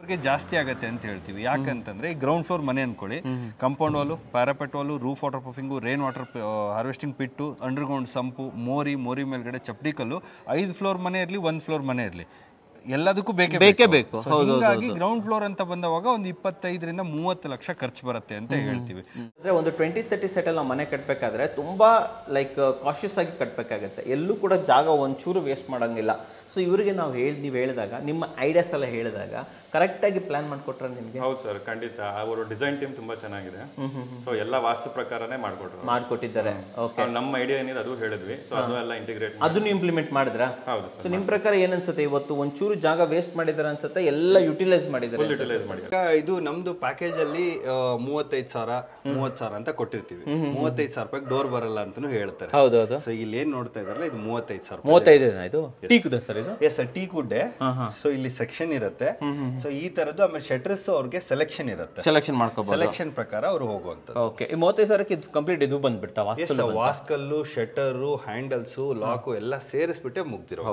ಗೆ ಜಾಸ್ತಿ ಆಗತ್ತೆ ಅಂತ ಹೇಳ್ತೀವಿ ಯಾಕಂತಂದ್ರೆ ಈ ಗ್ರೌಂಡ್ ಫ್ಲೋರ್ ಮನೆ ಅನ್ಕೊಳ್ಳಿ compound wall parapet wall roof waterproofing rain water harvesting pit underground sump ಮೋರಿ ಮೋರಿ ಮೇಲ್ಗಡೆ ಚಪ್ಪಡಿ ಕಲ್ಲು ಐದು ಫ್ಲೋರ್ ಮನೆ ಇರಲಿ ಒಂದು ಫ್ಲೋರ್ ಮನೆ ಇರಲಿ ಎಲ್ಲದಕ್ಕೂ ಬೇಕೇ ಬೇಕೇ ಬೇಕು. So ಹೀಗಾಗಿ ಗ್ರೌಂಡ್ ಫ್ಲೋರ್ ಅಂತ ಬಂದವಾಗ ಒಂದು ಇಪ್ಪತ್ತೈದರಿಂದ ಮೂವತ್ತು ಲಕ್ಷ ಖರ್ಚು ಬರುತ್ತೆ ಅಂತ ಹೇಳ್ತೀವಿ ಅಂದ್ರೆ ಒಂದು ಟ್ವೆಂಟಿ ತರ್ಟಿ ಸೆಟಲ್ ನಾವು ಮನೆ ಕಟ್ಟಬೇಕಾದ್ರೆ ತುಂಬಾ ಲೈಕ್ ಕಾಶಿಯಸ್ ಆಗಿ ಕಟ್ಟಬೇಕಾಗತ್ತೆ ಎಲ್ಲೂ ಕೂಡ ಜಾಗ ಒಂಚೂರು ವೇಸ್ಟ್ ಮಾಡಂಗಿಲ್ಲ ಸೊ ಇವರಿಗೆ ನಾವು ಹೇಳಿ ನೀವು ಹೇಳಿದಾಗ ನಿಮ್ಮ ಐಡಿಯಾಸ್ ಎಲ್ಲ ಹೇಳಿದಾಗ ಕರೆಕ್ಟಾಗಿ ಪ್ಲಾನ್ ಮಾಡಿಕೊಟ್ರೆ ನಿಮಗೆ ಹೌದು ಸರ್ ಖಂಡಿತ ಅವರು ಡಿಸೈನ್ ಟೀಮ್ ತುಂಬಾ ಚೆನ್ನಾಗಿದೆ ಸೊ ಎಲ್ಲ ವಾಸ್ತು ಪ್ರಕಾರನೇ ಮಾಡ್ಕೊಟ್ರು ಮಾಡಿಕೊಟ್ಟಿದ್ದಾರೆ ಓಕೆ ಅವ್ರು ನಮ್ಮ ಐಡಿಯಾ ಏನಿದೆ ಅದು ಹೇಳಿದ್ವಿ ಸೊ ಅದು ಎಲ್ಲ ಇಂಟಿಗ್ರೇಟ್ ಅದನ್ನು ಇಂಪ್ಲಿಮೆಂಟ್ ಮಾಡಿದ್ರಾ ಹೌದು ಸೊ ನಿಮ್ಮ ಪ್ರಕಾರ ಏನನ್ಸುತ್ತೆ ಇವತ್ತು ಒಂಚೂರು ಜಾಗ ವೇಸ್ಟ್ ಮಾಡಿದಾರೆ ಅನ್ಸುತ್ತೆ ಎಲ್ಲ ಯುಟಿಲೈಸ್ ಮಾಡಿದ್ದಾರೆ ಯುಟಿಲೈಸ್ ಮಾಡಿ ಈಗ ಇದು ನಮ್ದು ಪ್ಯಾಕೇಜ್ ಅಲ್ಲಿ ಮೂವತ್ತೈದು ಸಾವಿರ ಮೂವತ್ತು ಸಾವಿರ ಅಂತ ಕೊಟ್ಟಿರ್ತೀವಿ ಮೂವತ್ತೈದು ಸಾವಿರ ರೂಪಾಯಿ ಡೋರ್ ಬರಲ್ಲ ಅಂತಾನು ಹೇಳ್ತಾರೆ ಹೌದೌದು ಸೊ ಇಲ್ಲಿ ಏನ್ ನೋಡ್ತಾ ಇದಾರಲ್ಲ ಇದು ಮೂವತ್ತೈದು ಸಾವಿರ ಮೂವತ್ತೈದು ಇದು ಟೀಕ್ದ ಸರ್ ಇದು ಎಸ್ ಟೀ ಕುಡ್ಡೆ ಸೊ ಇಲ್ಲಿ ಸೆಕ್ಷನ್ ಇರುತ್ತೆ ಸೊ ಈ ತರದ್ದು ಆಮೇಲೆ ಶಟರ್ಸ್ ಅವ್ರಿಗೆ ಸೆಲೆಕ್ಷನ್ ಇರುತ್ತೆ ಸೆಲೆಕ್ಷನ್ ಮಾಡ್ಕೋಬಹುದು ಸೆಲೆಕ್ಷನ್ ಪ್ರಕಾರ ಅವ್ರು ಹೋಗುವಂತ ಓಕೆ ಈ ಮೂವತ್ತೈದು ಸಾವಿರಕ್ಕೆ ಇದು ಕಂಪ್ಲೀಟ್ ಇದು ಬಂದ್ಬಿಡ್ತಾ ವಾಸ್ತು ವಾಸ್ಕಲ್ಲು ಶಟರು ಹ್ಯಾಂಡಲ್ಸು ಲಾಕು ಎಲ್ಲ ಸೇರಿಸ್ಬಿಟ್ಟೆ ಮುಗ್ದಿರೋ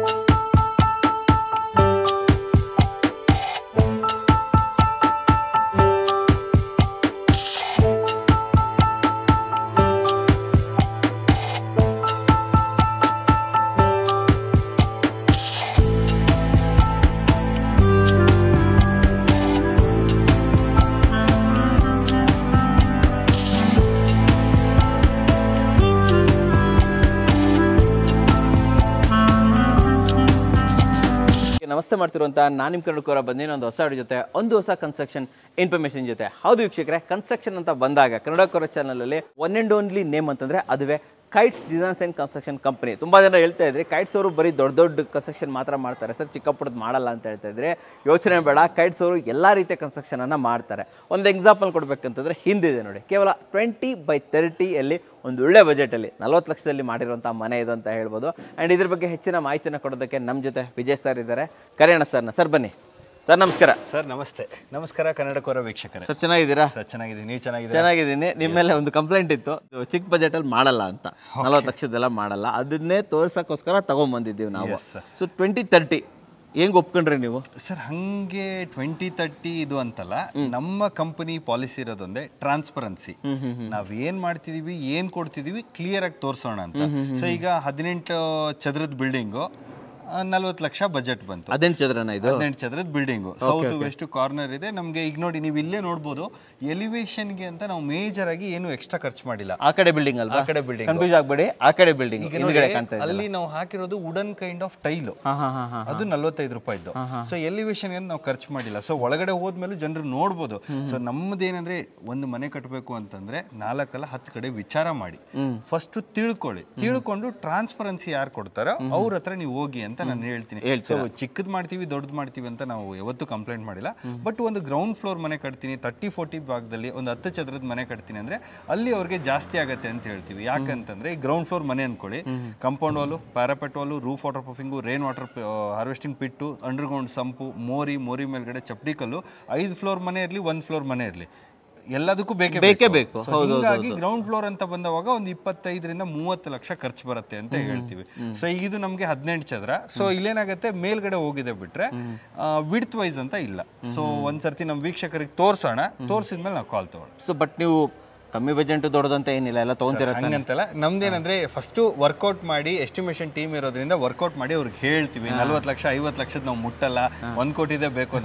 ನಮಸ್ತೆ ಮಾಡ್ತಿರುವಂತ ನಾನು ನಿಮ್ಮ ಕನ್ನಡಕೋರ ಬಂದಿನ ಒಂದು ಹೊಸ ಅಡಿ ಜೊತೆ ಒಂದು ಹೊಸ ಕನ್ಸ್ಟ್ರಕ್ಷನ್ ಇನ್ಫಾರ್ಮೇಷನ್ ಜೊತೆ ಹೌದು ವೀಕ್ಷಕರೇ ಕನ್ಸ್ಟ್ರಕ್ಷನ್ ಅಂತ ಬಂದಾಗ ಕನ್ನಡಕೋರ ಚಾನಲಲ್ಲಿ ಒನ್ ಆ್ಯಂಡ್ ಓನ್ಲಿ ನೇಮ್ ಅಂತಂದ್ರೆ ಅದುವೇ kites designs and construction company ತುಂಬ ಜನ ಹೇಳ್ತಾ ಇದ್ರಿ ಕೈಟ್ಸ್ ಅವರು ಬರೀ ದೊಡ್ಡ ದೊಡ್ಡ ಕನ್ಸ್ಟ್ರಕ್ಷನ್ ಮಾತ್ರ ಮಾಡ್ತಾರೆ ಸರ್ ಚಿಕ್ಕ ಪುಟ್ಟದ್ದು ಮಾಡಲ್ಲ ಅಂತ ಹೇಳ್ತಾ ಇದ್ರೆ ಯೋಚನೆ ಬೇಡ ಕೈಟ್ಸ್ ಅವರು ಎಲ್ಲ ರೀತಿಯ ಕನ್ಸ್ಟ್ರಕ್ಷನ್ ಅನ್ನ ಮಾಡ್ತಾರೆ ಒಂದು ಎಕ್ಸಾಂಪಲ್ ಕೊಡ್ಬೇಕಂತಂದ್ರೆ ಹಿಂದಿದೆ ನೋಡಿ ಕೇವಲ ಟ್ವೆಂಟಿ ಬೈ ತರ್ಟಿಯಲ್ಲಿ ಒಂದು ಒಳ್ಳೆ ಬಜೆಟಲ್ಲಿ ನಲ್ವತ್ತು ಲಕ್ಷದಲ್ಲಿ ಮಾಡಿರುವಂಥ ಮನೆ ಇದು ಅಂತ ಹೇಳ್ಬೋದು ಆ್ಯಂಡ್ ಇದ್ರ ಬಗ್ಗೆ ಹೆಚ್ಚಿನ ಮಾಹಿತಿನ ಕೊಡೋದಕ್ಕೆ ನಮ್ಮ ಜೊತೆ ವಿಜಯ್ ಸರ್ ಇದ್ದಾರೆ ಕರೆಯೋಣ ಸರ್ನ ಸರ್ ಬನ್ನಿ ಸರ್ ನಮಸ್ಕಾರ ಸರ್ ನಮಸ್ತೆ ನಮಸ್ಕಾರ ಕನ್ನಡಕೋರ ವೀಕ್ಷಕರೇ ಸರ್ ಚೆನ್ನಾಗಿದ್ದೀರಾ ಸರ್ ಚೆನ್ನಾಗಿದ್ದೀನಿ ನೀವು ಚೆನ್ನಾಗಿದೆ ಚೆನ್ನಾಗಿದ್ದೀನಿ ನಿಮ್ಮ ಮೇಲೆ ಒಂದು ಕಂಪ್ಲೇಂಟ್ ಇತ್ತು ಇದು ಚಿಕ್ಕ ಬಜೆಟಲ್ಲಿ ಮಾಡಲ್ಲ ಅಂತ ನಲವತ್ತು ಲಕ್ಷದೆಲ್ಲ ಮಾಡಲ್ಲ ಅದನ್ನೇ ತೋರ್ಸಕ್ಕೋಸ್ಕರ ತಗೊಂಬಂದಿದ್ದೀವಿ ನಾವು Yes, sir. So twenty thirty ಹೆಂಗ್ ಒಪ್ಕೊಂಡ್ರಿ ನೀವು ಸರ್ ಹಂಗೆ ಟ್ವೆಂಟಿ ತರ್ಟಿ ಇದು ಅಂತಲ್ಲ ನಮ್ಮ ಕಂಪನಿ ಪಾಲಿಸಿ ಇರೋದೊಂದೇ ಟ್ರಾನ್ಸ್ಪರೆನ್ಸಿ ನಾವ್ ಏನ್ ಮಾಡ್ತಿದೀವಿ ಏನ್ ಕೊಡ್ತಿದೀವಿ ಕ್ಲಿಯರ್ ಆಗಿ ತೋರ್ಸೋಣ ಅಂತ ಸೊ ಈಗ ಹದಿನೆಂಟು ಚದರದ ಬಿಲ್ಡಿಂಗು ನಲ್ವತ್ತು ಲಕ್ಷ ಬಜೆಟ್ ಬಂತು ಅದೇನು ಚದ್ರನ ಇದು ಹದಿನೆಂಟು ಚದರದ ಬಿಲ್ಡಿಂಗು ಸೌತ್ ವೆಸ್ಟ್ ಕಾರ್ನರ್ ಇದೆ ನಮ್ಗೆ ಈಗ ನೋಡಿ ನೀವು ಇಲ್ಲೇ ನೋಡ್ಬೋದು ಎಲಿವೇಶನ್ಗೆ ಅಂತ ನಾವು ಮೇಜರ್ ಆಗಿ ಏನು ಎಕ್ಸ್ಟ್ರಾ ಖರ್ಚು ಮಾಡಿಲ್ಲ ಆ ಕಡೆ ಬಿಲ್ಡಿಂಗ್ ಅಲ್ವಾ ಆ ಕಡೆ ಬಿಲ್ಡಿಂಗ್ ಕನ್ಫ್ಯೂಸ್ ಆಗ್ಬೇಡಿ ಆ ಕಡೆ ಬಿಲ್ಡಿಂಗ್ ಈಗ ನೋಡಿ, ಅಲ್ಲಿ ನಾವು ಹಾಕಿರೋದು ವುಡನ್ ಕೈಂಡ್ ಆಫ್ ಟೈಲು ಹಾ ಹಾ ಹಾ ಹಾ ಅದು ನಲ್ವತ್ತೈದು ರೂಪಾಯಿದ್ದು ಸೊ ಎಲಿವೇಶನ್ ಅಂತ ನಾವು ಖರ್ಚು ಮಾಡಿಲ್ಲ ಸೊ ಒಳಗಡೆ ಹೋದ್ಮೇಲೆ ಜನರು ನೋಡ್ಬೋದು ಸೊ ನಮ್ಮದೇನಂದ್ರೆ ಒಂದು ಮನೆ ಕಟ್ಟಬೇಕು ಅಂತಂದ್ರೆ ನಾಲ್ಕಲ್ಲ ಹತ್ತು ಕಡೆ ವಿಚಾರ ಮಾಡಿ ಫಸ್ಟ್ ತಿಳ್ಕೊಳ್ಳಿ ತಿಳ್ಕೊಂಡು ಟ್ರಾನ್ಸ್ಪರೆನ್ಸಿ ಯಾರು ಕೊಡ್ತಾರೋ ಅವ್ರ ಹತ್ರ ನೀವು ಹೋಗಿ ಅಂತ ನಾನು ಹೇಳ್ತೀನಿ ಸೊ ಚಿಕ್ಕದ್ ಮಾಡ್ತೀವಿ ದೊಡ್ಡದು ಮಾಡ್ತೀವಿ ಅಂತ ನಾವು ಯಾವತ್ತೂ ಕಂಪ್ಲೇಂಟ್ ಮಾಡಿಲ್ಲ ಬಟ್ ಒಂದು ಗ್ರೌಂಡ್ ಫ್ಲೋರ್ ಮನೆ ಕಟ್ತೀನಿ ತರ್ಟಿ ಫೋರ್ಟಿ ಭಾಗದಲ್ಲಿ ಒಂದು ಹತ್ತು ಚದರದ ಮನೆ ಕಟ್ತೀನಿ ಅಂದ್ರೆ ಅಲ್ಲಿ ಅವ್ರಿಗೆ ಜಾಸ್ತಿ ಆಗತ್ತೆ ಅಂತ ಹೇಳ್ತೀವಿ ಯಾಕಂತಂದ್ರೆ ಈ ಗ್ರೌಂಡ್ ಫ್ಲೋರ್ ಮನೆ ಅನ್ಕೊಳ್ಳಿ compound wall parapet wall roof waterproofing rain water harvesting pit underground sump ಮೋರಿ ಮೋರಿ ಮೇಲ್ಗಡೆ ಚಪ್ಪಡಿ ಕಲ್ಲು ಐದು ಫ್ಲೋರ್ ಮನೆ ಇರಲಿ ಒಂದು ಫ್ಲೋರ್ ಮನೆ ಇರಲಿ ಎಲ್ಲದಕ್ಕೂ ಬೇಕೇ ಬೇಕೇ ಬೇಕು. So ಹೀಗಾಗಿ ಗ್ರೌಂಡ್ ಫ್ಲೋರ್ ಅಂತ ಬಂದವಾಗ ಒಂದು ಇಪ್ಪತ್ತೈದರಿಂದ ಮೂವತ್ತು ಲಕ್ಷ ಖರ್ಚು ಬರುತ್ತೆ ಅಂತ ಹೇಳ್ತೀವಿ ಸೊ ಈಗ ಇದು ನಮಗೆ ಹದಿನೆಂಟು ಚದರ ಸೊ ಇಲ್ಲೇನಾಗುತ್ತೆ ಮೇಲ್ಗಡೆ ಹೋಗಿದೆ ಬಿಟ್ರೆ ವಿಡ್ತ್ ವೈಸ್ ಅಂತ ಇಲ್ಲ ಸೊ ಒಂದ್ಸರ್ತಿ ನಮ್ಮ ವೀಕ್ಷಕರಿಗೆ ತೋರ್ಸೋಣ ತೋರ್ಸಿದ್ಮೇಲೆ ನಾವು ಕಾಲ್ ತಗೊಳ್ಳೋಣ ಸೊ ಬಟ್ ನೀವು ಕಮ್ಮಿ ಬಜೆಟ್ ದೊಡ್ಡದಂತ ಏನಿಲ್ಲ ಎಲ್ಲ ತಗೊಂತಿರ ಹಂಗಂತಲ್ಲ ನಮ್ದೇನಂದ್ರೆ ಫಸ್ಟ್ ವರ್ಕೌಟ್ ಮಾಡಿ ಎಸ್ಟಿಮೇಷನ್ ಟೀಮ್ ಇರೋದ್ರಿಂದ ವರ್ಕೌಟ್ ಮಾಡಿ ಅವ್ರಿಗೆ ಹೇಳ್ತೀವಿ ನಲ್ವತ್ತು ಲಕ್ಷ ಐವತ್ತು ಲಕ್ಷದ ನಾವು ಮುಟ್ಟಲ್ಲ ಒಂದ್ ಕೋಟಿದೆ ಬೇಕು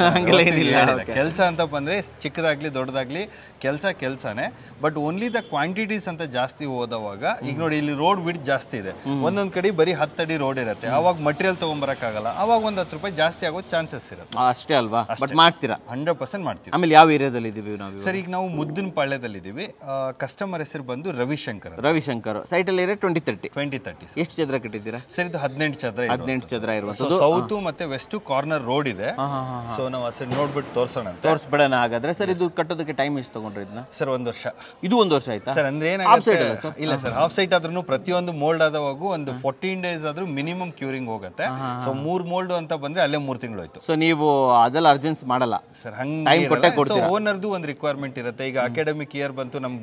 ಅಂತ ಕೆಲಸ ಅಂತ ಬಂದ್ರೆ ಚಿಕ್ಕದಾಗ್ಲಿ ದೊಡ್ಡದಾಗ್ಲಿ ಕೆಲಸ ಕೆಲಸನೇ ಬಟ್ ಓನ್ಲಿ ದ ಕ್ವಾಂಟಿಟೀಸ್ ಅಂತ ಜಾಸ್ತಿ ಹೋದವಾಗ ಈಗ ನೋಡಿ ಇಲ್ಲಿ ರೋಡ್ ಬಿಡ್ ಜಾಸ್ತಿ ಇದೆ ಒಂದೊಂದ್ ಕಡೆ ಬರೀ ಹತ್ತಡಿ ರೋಡ್ ಇರುತ್ತೆ ಅವಾಗ ಮಟೀರಿಯಲ್ ತಗೊಂಬರಕ್ಕಾಗಲ್ಲ ಅವಾಗ ಒಂದ್ ಹತ್ತು ರೂಪಾಯಿ ಜಾಸ್ತಿ ಆಗೋ ಚಾನ್ಸಸ್ ಇರುತ್ತೆ ಅಷ್ಟೇ ಅಲ್ವಾ ಬಟ್ ಮಾಡ್ತೀರಾ ಹಂಡ್ರೆಡ್ ಪರ್ಸೆಂಟ್ ಮಾಡ್ತೀವಿ ಆಮೇಲೆ ಯಾವ ಏರಿಯಾದಲ್ಲಿ ಇದೀವಿ ನಾವು ಸರ್ ಈಗ ನಾವು ಮುದ್ದಿನ ಪಾಳ್ಯದಲ್ಲಿದ್ದೀವಿ ಕಸ್ಟಮರ್ ಹೆಸರು ಬಂದು ರವಿಶಂಕರ್ ರವಿಶಂಕರ್ ಸೈಟಲ್ಲಿ ಇರೋ ಟ್ವೆಂಟಿ ತರ್ಟಿ ಟ್ವೆಂಟಿ ತರ್ಟಿ ಎಷ್ಟು ಚದ್ರ ಕಟ್ಟಿದ್ದೀರಾ ಸರ್ ಇದು ಹದಿನೆಂಟು ಚದರ ಹದಿನೆಂಟು ಚದ್ರ ಇರುವಂಥದ್ದು ಸೌತ್ ಮತ್ತೆ ವೆಸ್ಟ್ ಕಾರ್ನರ್ ರೋಡ್ ಇದೆ ಸೊ ನಾವು ಆ ಸೈಡ್ ನೋಡ್ಬಿಟ್ಟು ತೋರ್ಸೋಣ ಅಂತ ತೋರಿಸ್ಬಿಡೋಣ ಹಾಗಾದ್ರೆ ಸರ್ ಇದು ಕಟ್ಟೋದಕ್ಕೆ ಟೈಮ್ ಎಷ್ಟು ತಗೊಂಡ್ರಿ ಇದನ್ನ ಸರ್ ಒಂದ್ ವರ್ಷ ಇದು ಒಂದು ವರ್ಷ ಆಯ್ತಾ ಸರ್ ಅಂದ್ರೆ ಏನಾಗುತ್ತೆ ಇಲ್ಲ ಸರ್ ಹಾಫ್ ಸೈಟ್ ಆದ್ರೂ ಪ್ರತಿಯೊಂದು ಮೋಲ್ಡ್ ಆದವಾಗೂ ಒಂದು ಫೋರ್ಟೀನ್ ಡೇಸ್ ಆದ್ರೂ ಮಿನಿಮಮ್ ಕ್ಯೂರಿಂಗ್ ಹೋಗುತ್ತೆ ಸೊ ಮೂರ್ ಮೋಲ್ಡ್ ಅಂತ ಬಂದ್ರೆ ಅಲ್ಲೇ ಮೂರ್ ತಿಂಗಳು ಹೋಯ್ತು ಸೊ ನೀವು ಅದೆಲ್ಲ ಅರ್ಜೆನ್ಸ್ ಮಾಡಲ್ಲ ಸರ್ Time ಕೊಟ್ಟೇ ಹಂಗೆ ಓನರ್ದು ಒಂದು ರಿಕ್ವೈರ್ಮೆಂಟ್ ಇರುತ್ತೆ ಈಗ ಅಕಾಡೆಮಿಕ್ ಇಯರ್ ಬಂತು ನಮ್ಗೆ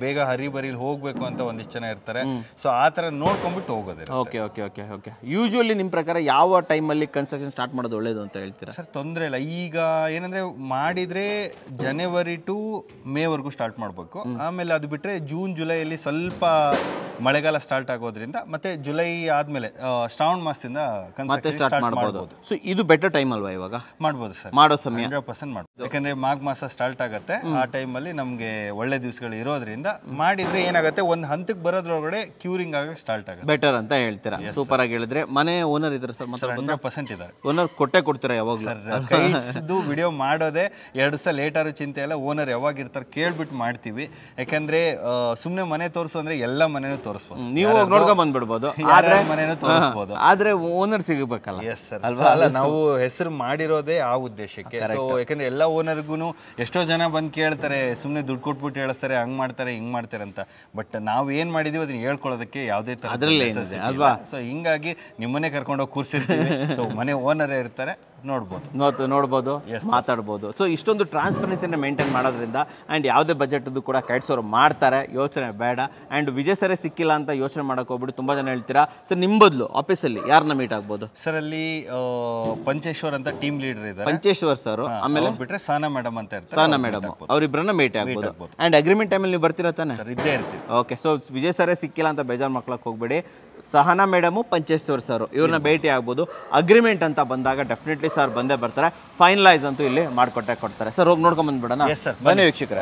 ಬೇಗ ಹರಿ ಬರಿಲಿ ಹೋಗ್ಬೇಕು ಅಂತ ಒಂದಿಷ್ಟು ಜನ ಇರ್ತಾರೆ ಸೊ ಆ ತರ ನೋಡ್ಕೊಂಡ್ಬಿಟ್ಟು ಹೋಗೋದೇ okay okay okay okay usually ನಿಮ್ಮ ಪ್ರಕಾರ ಯಾವ ಟೈಮಲ್ಲಿ ಕನ್ಸ್ಟ್ರಕ್ಷನ್ ಸ್ಟಾರ್ಟ್ ಮಾಡೋದು ಒಳ್ಳೇದು ಅಂತ ಹೇಳ್ತೀರಾ ಸರ್ ತೊಂದರೆ ಇಲ್ಲ ಈಗ ಏನಂದ್ರೆ ಮಾಡಿದ್ರೆ ಜನವರಿ ಟು ಮೇವರೆಗೂ ಸ್ಟಾರ್ಟ್ ಮಾಡಬೇಕು ಆಮೇಲೆ ಅದು ಬಿಟ್ರೆ ಜೂನ್ ಜುಲೈಯಲ್ಲಿ ಸ್ವಲ್ಪ ಮಳೆಗಾಲ ಸ್ಟಾರ್ಟ್ ಆಗೋದ್ರಿಂದ ಮತ್ತೆ ಜುಲೈ ಆದ್ಮೇಲೆ ಆ, ಶ್ರಾವಣ ಮಾಸದಿಂದ ಮತ್ತೆ construction ಸ್ಟಾರ್ಟ್ start ಮಾಡ್ಬೋದು ಮಾಡ್ಬೋದು ಸೊ ಇದು ಬೆಟರ್ ಟೈಮ್ ಅಲ್ವಾ ಇವಾಗ ಮಾಡ್ಬೋದು ಸರ್ ಮಾಡೋ ಸಮಯ ಹಂಡ್ರೆಡ್ ಪರ್ಸೆಂಟ್ ಮಾಡ್ಬೋದು ಯಾಕಂದ್ರೆ ಮಾಘ ಮಾಸ ಸ್ಟಾರ್ಟ್ ಆಗುತ್ತೆ ಆ ಟೈಮಲ್ಲಿ ನಮಗೆ ಒಳ್ಳೆ ದಿವಸಗಳು ಇರೋದ್ರಿಂದ ಮಾಡಿದ್ರೆ ಏನಾಗುತ್ತೆ ಒಂದು ಹಂತಕ್ಕೆ ಬರೋದ್ರೊಳಗಡೆ ಕ್ಯೂರಿಂಗ್ ಆಗಕ್ಕೆ ಸ್ಟಾರ್ಟ್ ಆಗುತ್ತೆ ಬೆಟರ್ ಅಂತ ಹೇಳ್ತೀರಾ ಸೂಪರ್ ಆಗಿ ಹೇಳಿದ್ರೆ ಮನೆ ಓನರ್ ಇದ್ದಾರೆ ಸರ್ ಮತ್ತೆ ಹಂಡ್ರೆಡ್ ಪರ್ಸೆಂಟ್ ಇದ್ದಾರೆ ಓನರ್ ಕೊಟ್ಟೆ ಕೊಡ್ತೀರಾ ಯಾವಾಗಲೂ ಕೈದು ವಿಡಿಯೋ ಮಾಡೋದೇ ಎರಡು ಸಲ ಲೇಟ್ ಆದ್ರೂ ಚಿಂತೆ ಇಲ್ಲ ಓನರ್ ಯಾವಾಗ ಇರ್ತಾರೆ ಕೇಳ್ಬಿಟ್ಟು ಮಾಡ್ತೀವಿ ಯಾಕಂದ್ರೆ ಸುಮ್ಮನೆ ಮನೆ ತೋರಿಸು ಅಂದ್ರೆ ಎಲ್ಲ ಮನೆನೂ ತೋರಿಸ್ಬೋದು ನೀವು ಹೋಗಿ ನೋಡ್ಕೊಂಡ್ ಬಂದ್ಬಿಡ್ಬೋದು ಯಾರ್ಯಾರ ಮನೆನೂ ತೋರಿಸ್ಬೋದು ಆದ್ರೆ ಓನರ್ ಸಿಗಬೇಕಲ್ಲ ಎಸ್ ಸರ್ ಅಲ್ವಾ ಅಲ್ಲ ನಾವು ಹೆಸರು ಮಾಡಿರೋದೇ ಆ ಉದ್ದೇಶಕ್ಕೆ ಸೊ ಯಾಕಂದ್ರೆ ಎಲ್ಲ ಓನರ್ಗು ಎಷ್ಟೋ ಜನ ಬಂದು ಕೇಳ್ತಾರೆ ಸುಮ್ಮನೆ ದುಡ್ಡು ಕೊಟ್ಬಿಟ್ಟು ಹೇಳಿಸ್ತಾರೆ ಹಂಗ್ ಮಾಡ್ತಾರೆ ಹಿಂಗ್ ಮಾಡ್ತಾರೆ ಅಂತ ಬಟ್ ನಾವು ಏನ್ ಮಾಡಿದೀವಿ ಅದನ್ನ ಹೇಳ್ಕೊಳ್ಳೋದಕ್ಕೆ ಯಾವುದೇ ತರ ಅದ್ರಲ್ಲಿ ಏನಿದೆ, ಅಲ್ವಾ? ಸೊ ಹಿಂಗಾಗಿ ನಿಮ್ಮನೆ ಕರ್ಕೊಂಡೋಗಿ ಕೂರ್ಸಿರ್ತೀವಿ ಸೊ ಮನೆ ಓನರೇ ಇರ್ತಾರೆ ನೋಡ್ಬೋದು ನೋಡ್ ನೋಡ್ಬೋದು ಮಾತಾಡ್ಬೋದು ಸೊ ಇಷ್ಟೊಂದು ಟ್ರಾನ್ಸ್ಪರೆನ್ಸಿನ ಮೇಂಟೈನ್ ಮಾಡೋದ್ರಿಂದ ಆ್ಯಂಡ್ ಯಾವುದೇ ಬಜೆಟ್ದು ಕೂಡ ಕೈಟ್ಸೋರು ಮಾಡ್ತಾರೆ ಯೋಚನೆ ಬೇಡ ಆ್ಯಂಡ್ ವಿಜಯ್ ಸರೇ ಸಿಕ್ಕಿಲ್ಲ ಅಂತ ಯೋಚನೆ ಮಾಡಕ್ಕೆ ಹೋಗ್ಬಿಟ್ಟು ತುಂಬ ಜನ ಹೇಳ್ತೀರಾ ಸೊ ನಿಮ್ಮ ಬದಲು ಆಫೀಸಲ್ಲಿ ಯಾರನ್ನ ಮೀಟ್ ಆಗ್ಬೋದು ಸರ್ ಅಲ್ಲಿ ಆ, ಪಂಚೇಶ್ವರ್ ಅಂತ ಟೀಮ್ ಲೀಡರ್ ಇದ್ದಾರೆ ಪಂಚೇಶ್ವರ್ ಸರ್ ಆಮೇಲೆ ಅವ್ರು ಬಿಟ್ರೆ ಸಾನಾ ಮೇಡಮ್ ಅಂತ ಇರ್ತಾರೆ ಸಾನಾ ಮೇಡಮ್ ಅವರಿಬ್ಬರನ್ನ ಮೀಟ್ ಆಗ್ಬೋದು ಆ್ಯಂಡ್ ಅಗ್ರಿಮೆಂಟ್ ಟೈಮಲ್ಲಿ ನೀವು ಬರ್ತೀರಾ ತಾನೆ ಸರ್ ಇದ್ದೇ ಇರ್ತೀವಿ ಓಕೆ ಸೊ ವಿಜಯ್ ಸರೇ ಸಿಕ್ಕಿಲ್ಲ ಅಂತ ಬೇಜಾರು ಮಕ್ಳಕ್ಕೆ ಹೋಗ್ಬೇಡಿ ಸಹನಾ ಮೇಡಮು ಪಂಚೇಶ್ವರ್ ಸರ್ ಇವ್ರನ್ನ ಭೇಟಿ ಆಗ್ಬೋದು ಅಗ್ರಿಮೆಂಟ್ ಅಂತ ಬಂದಾಗ ಡೆಫಿನೆಟ್ಲಿ ಸರ್ ಬಂದೇ ಬರ್ತಾರೆ ಫೈನಲೈಸ್ ಅಂತೂ ಇಲ್ಲಿ ಮಾಡಿಕೊಟ್ಟೆ ಕೊಡ್ತಾರೆ ಸರ್ ಹೋಗಿ ನೋಡ್ಕೊಂಡ್ ಬಂದ್ಬಿಡೋಣ Yes, sir. ಬನ್ನಿ ವೀಕ್ಷಕರೇ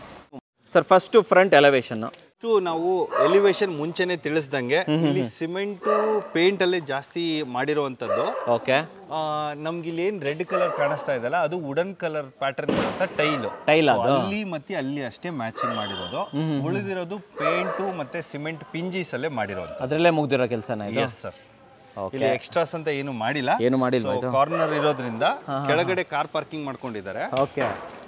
ಸರ್ ಫಸ್ಟ್ ಫ್ರಂಟ್ ಎಲಿವೇಶನ್ ಇಷ್ಟು ನಾವು ಎಲಿವೇಶನ್ ಮುಂಚೆನೆ ತಿಳಿಸ್ದಂಗೆ ಇಲ್ಲಿ ಸಿಮೆಂಟು ಪೇಂಟ್ ಅಲ್ಲೇ ಜಾಸ್ತಿ ಮಾಡಿರುವಂತದ್ದು ಓಕೆ ನಮ್ಗೆ ಇಲ್ಲಿ ಏನ್ ರೆಡ್ ಕಲರ್ ಕಾಣಿಸ್ತಾ ಇದೆಲ್ಲ ಅದು ವುಡನ್ ಕಲರ್ ಪ್ಯಾಟರ್ನ್ ಇರುವಂತ ಟೈಲು Tile ಅಲ್ಲಿ ಮತ್ತೆ ಅಲ್ಲಿ ಅಷ್ಟೇ ಮ್ಯಾಚಿಂಗ್ ಮಾಡಿರೋದು ಉಳಿದಿರೋದು ಪೇಂಟು ಮತ್ತೆ ಸಿಮೆಂಟ್ ಪಿಂಜೀಸ್ ಅಲ್ಲೇ ಮಾಡಿರೋದು ಅದರಲ್ಲೇ ಮುಗ್ದಿರೋ ಕೆಲಸನ ಇದು ಎಸ್ ಸರ್ ಇಲ್ಲಿ ಎಕ್ಸ್ಟ್ರಾಸ್ ಅಂತ ಏನು ಮಾಡಿಲ್ಲ ಏನು ಮಾಡಿಲ್ವಾ ಇದು ಕಾರ್ನರ್ ಇರೋದ್ರಿಂದ ಕೆಳಗಡೆ ಕಾರ್ ಪಾರ್ಕಿಂಗ್ ಮಾಡ್ಕೊಂಡಿದ್ದಾರೆ ಓಕೆ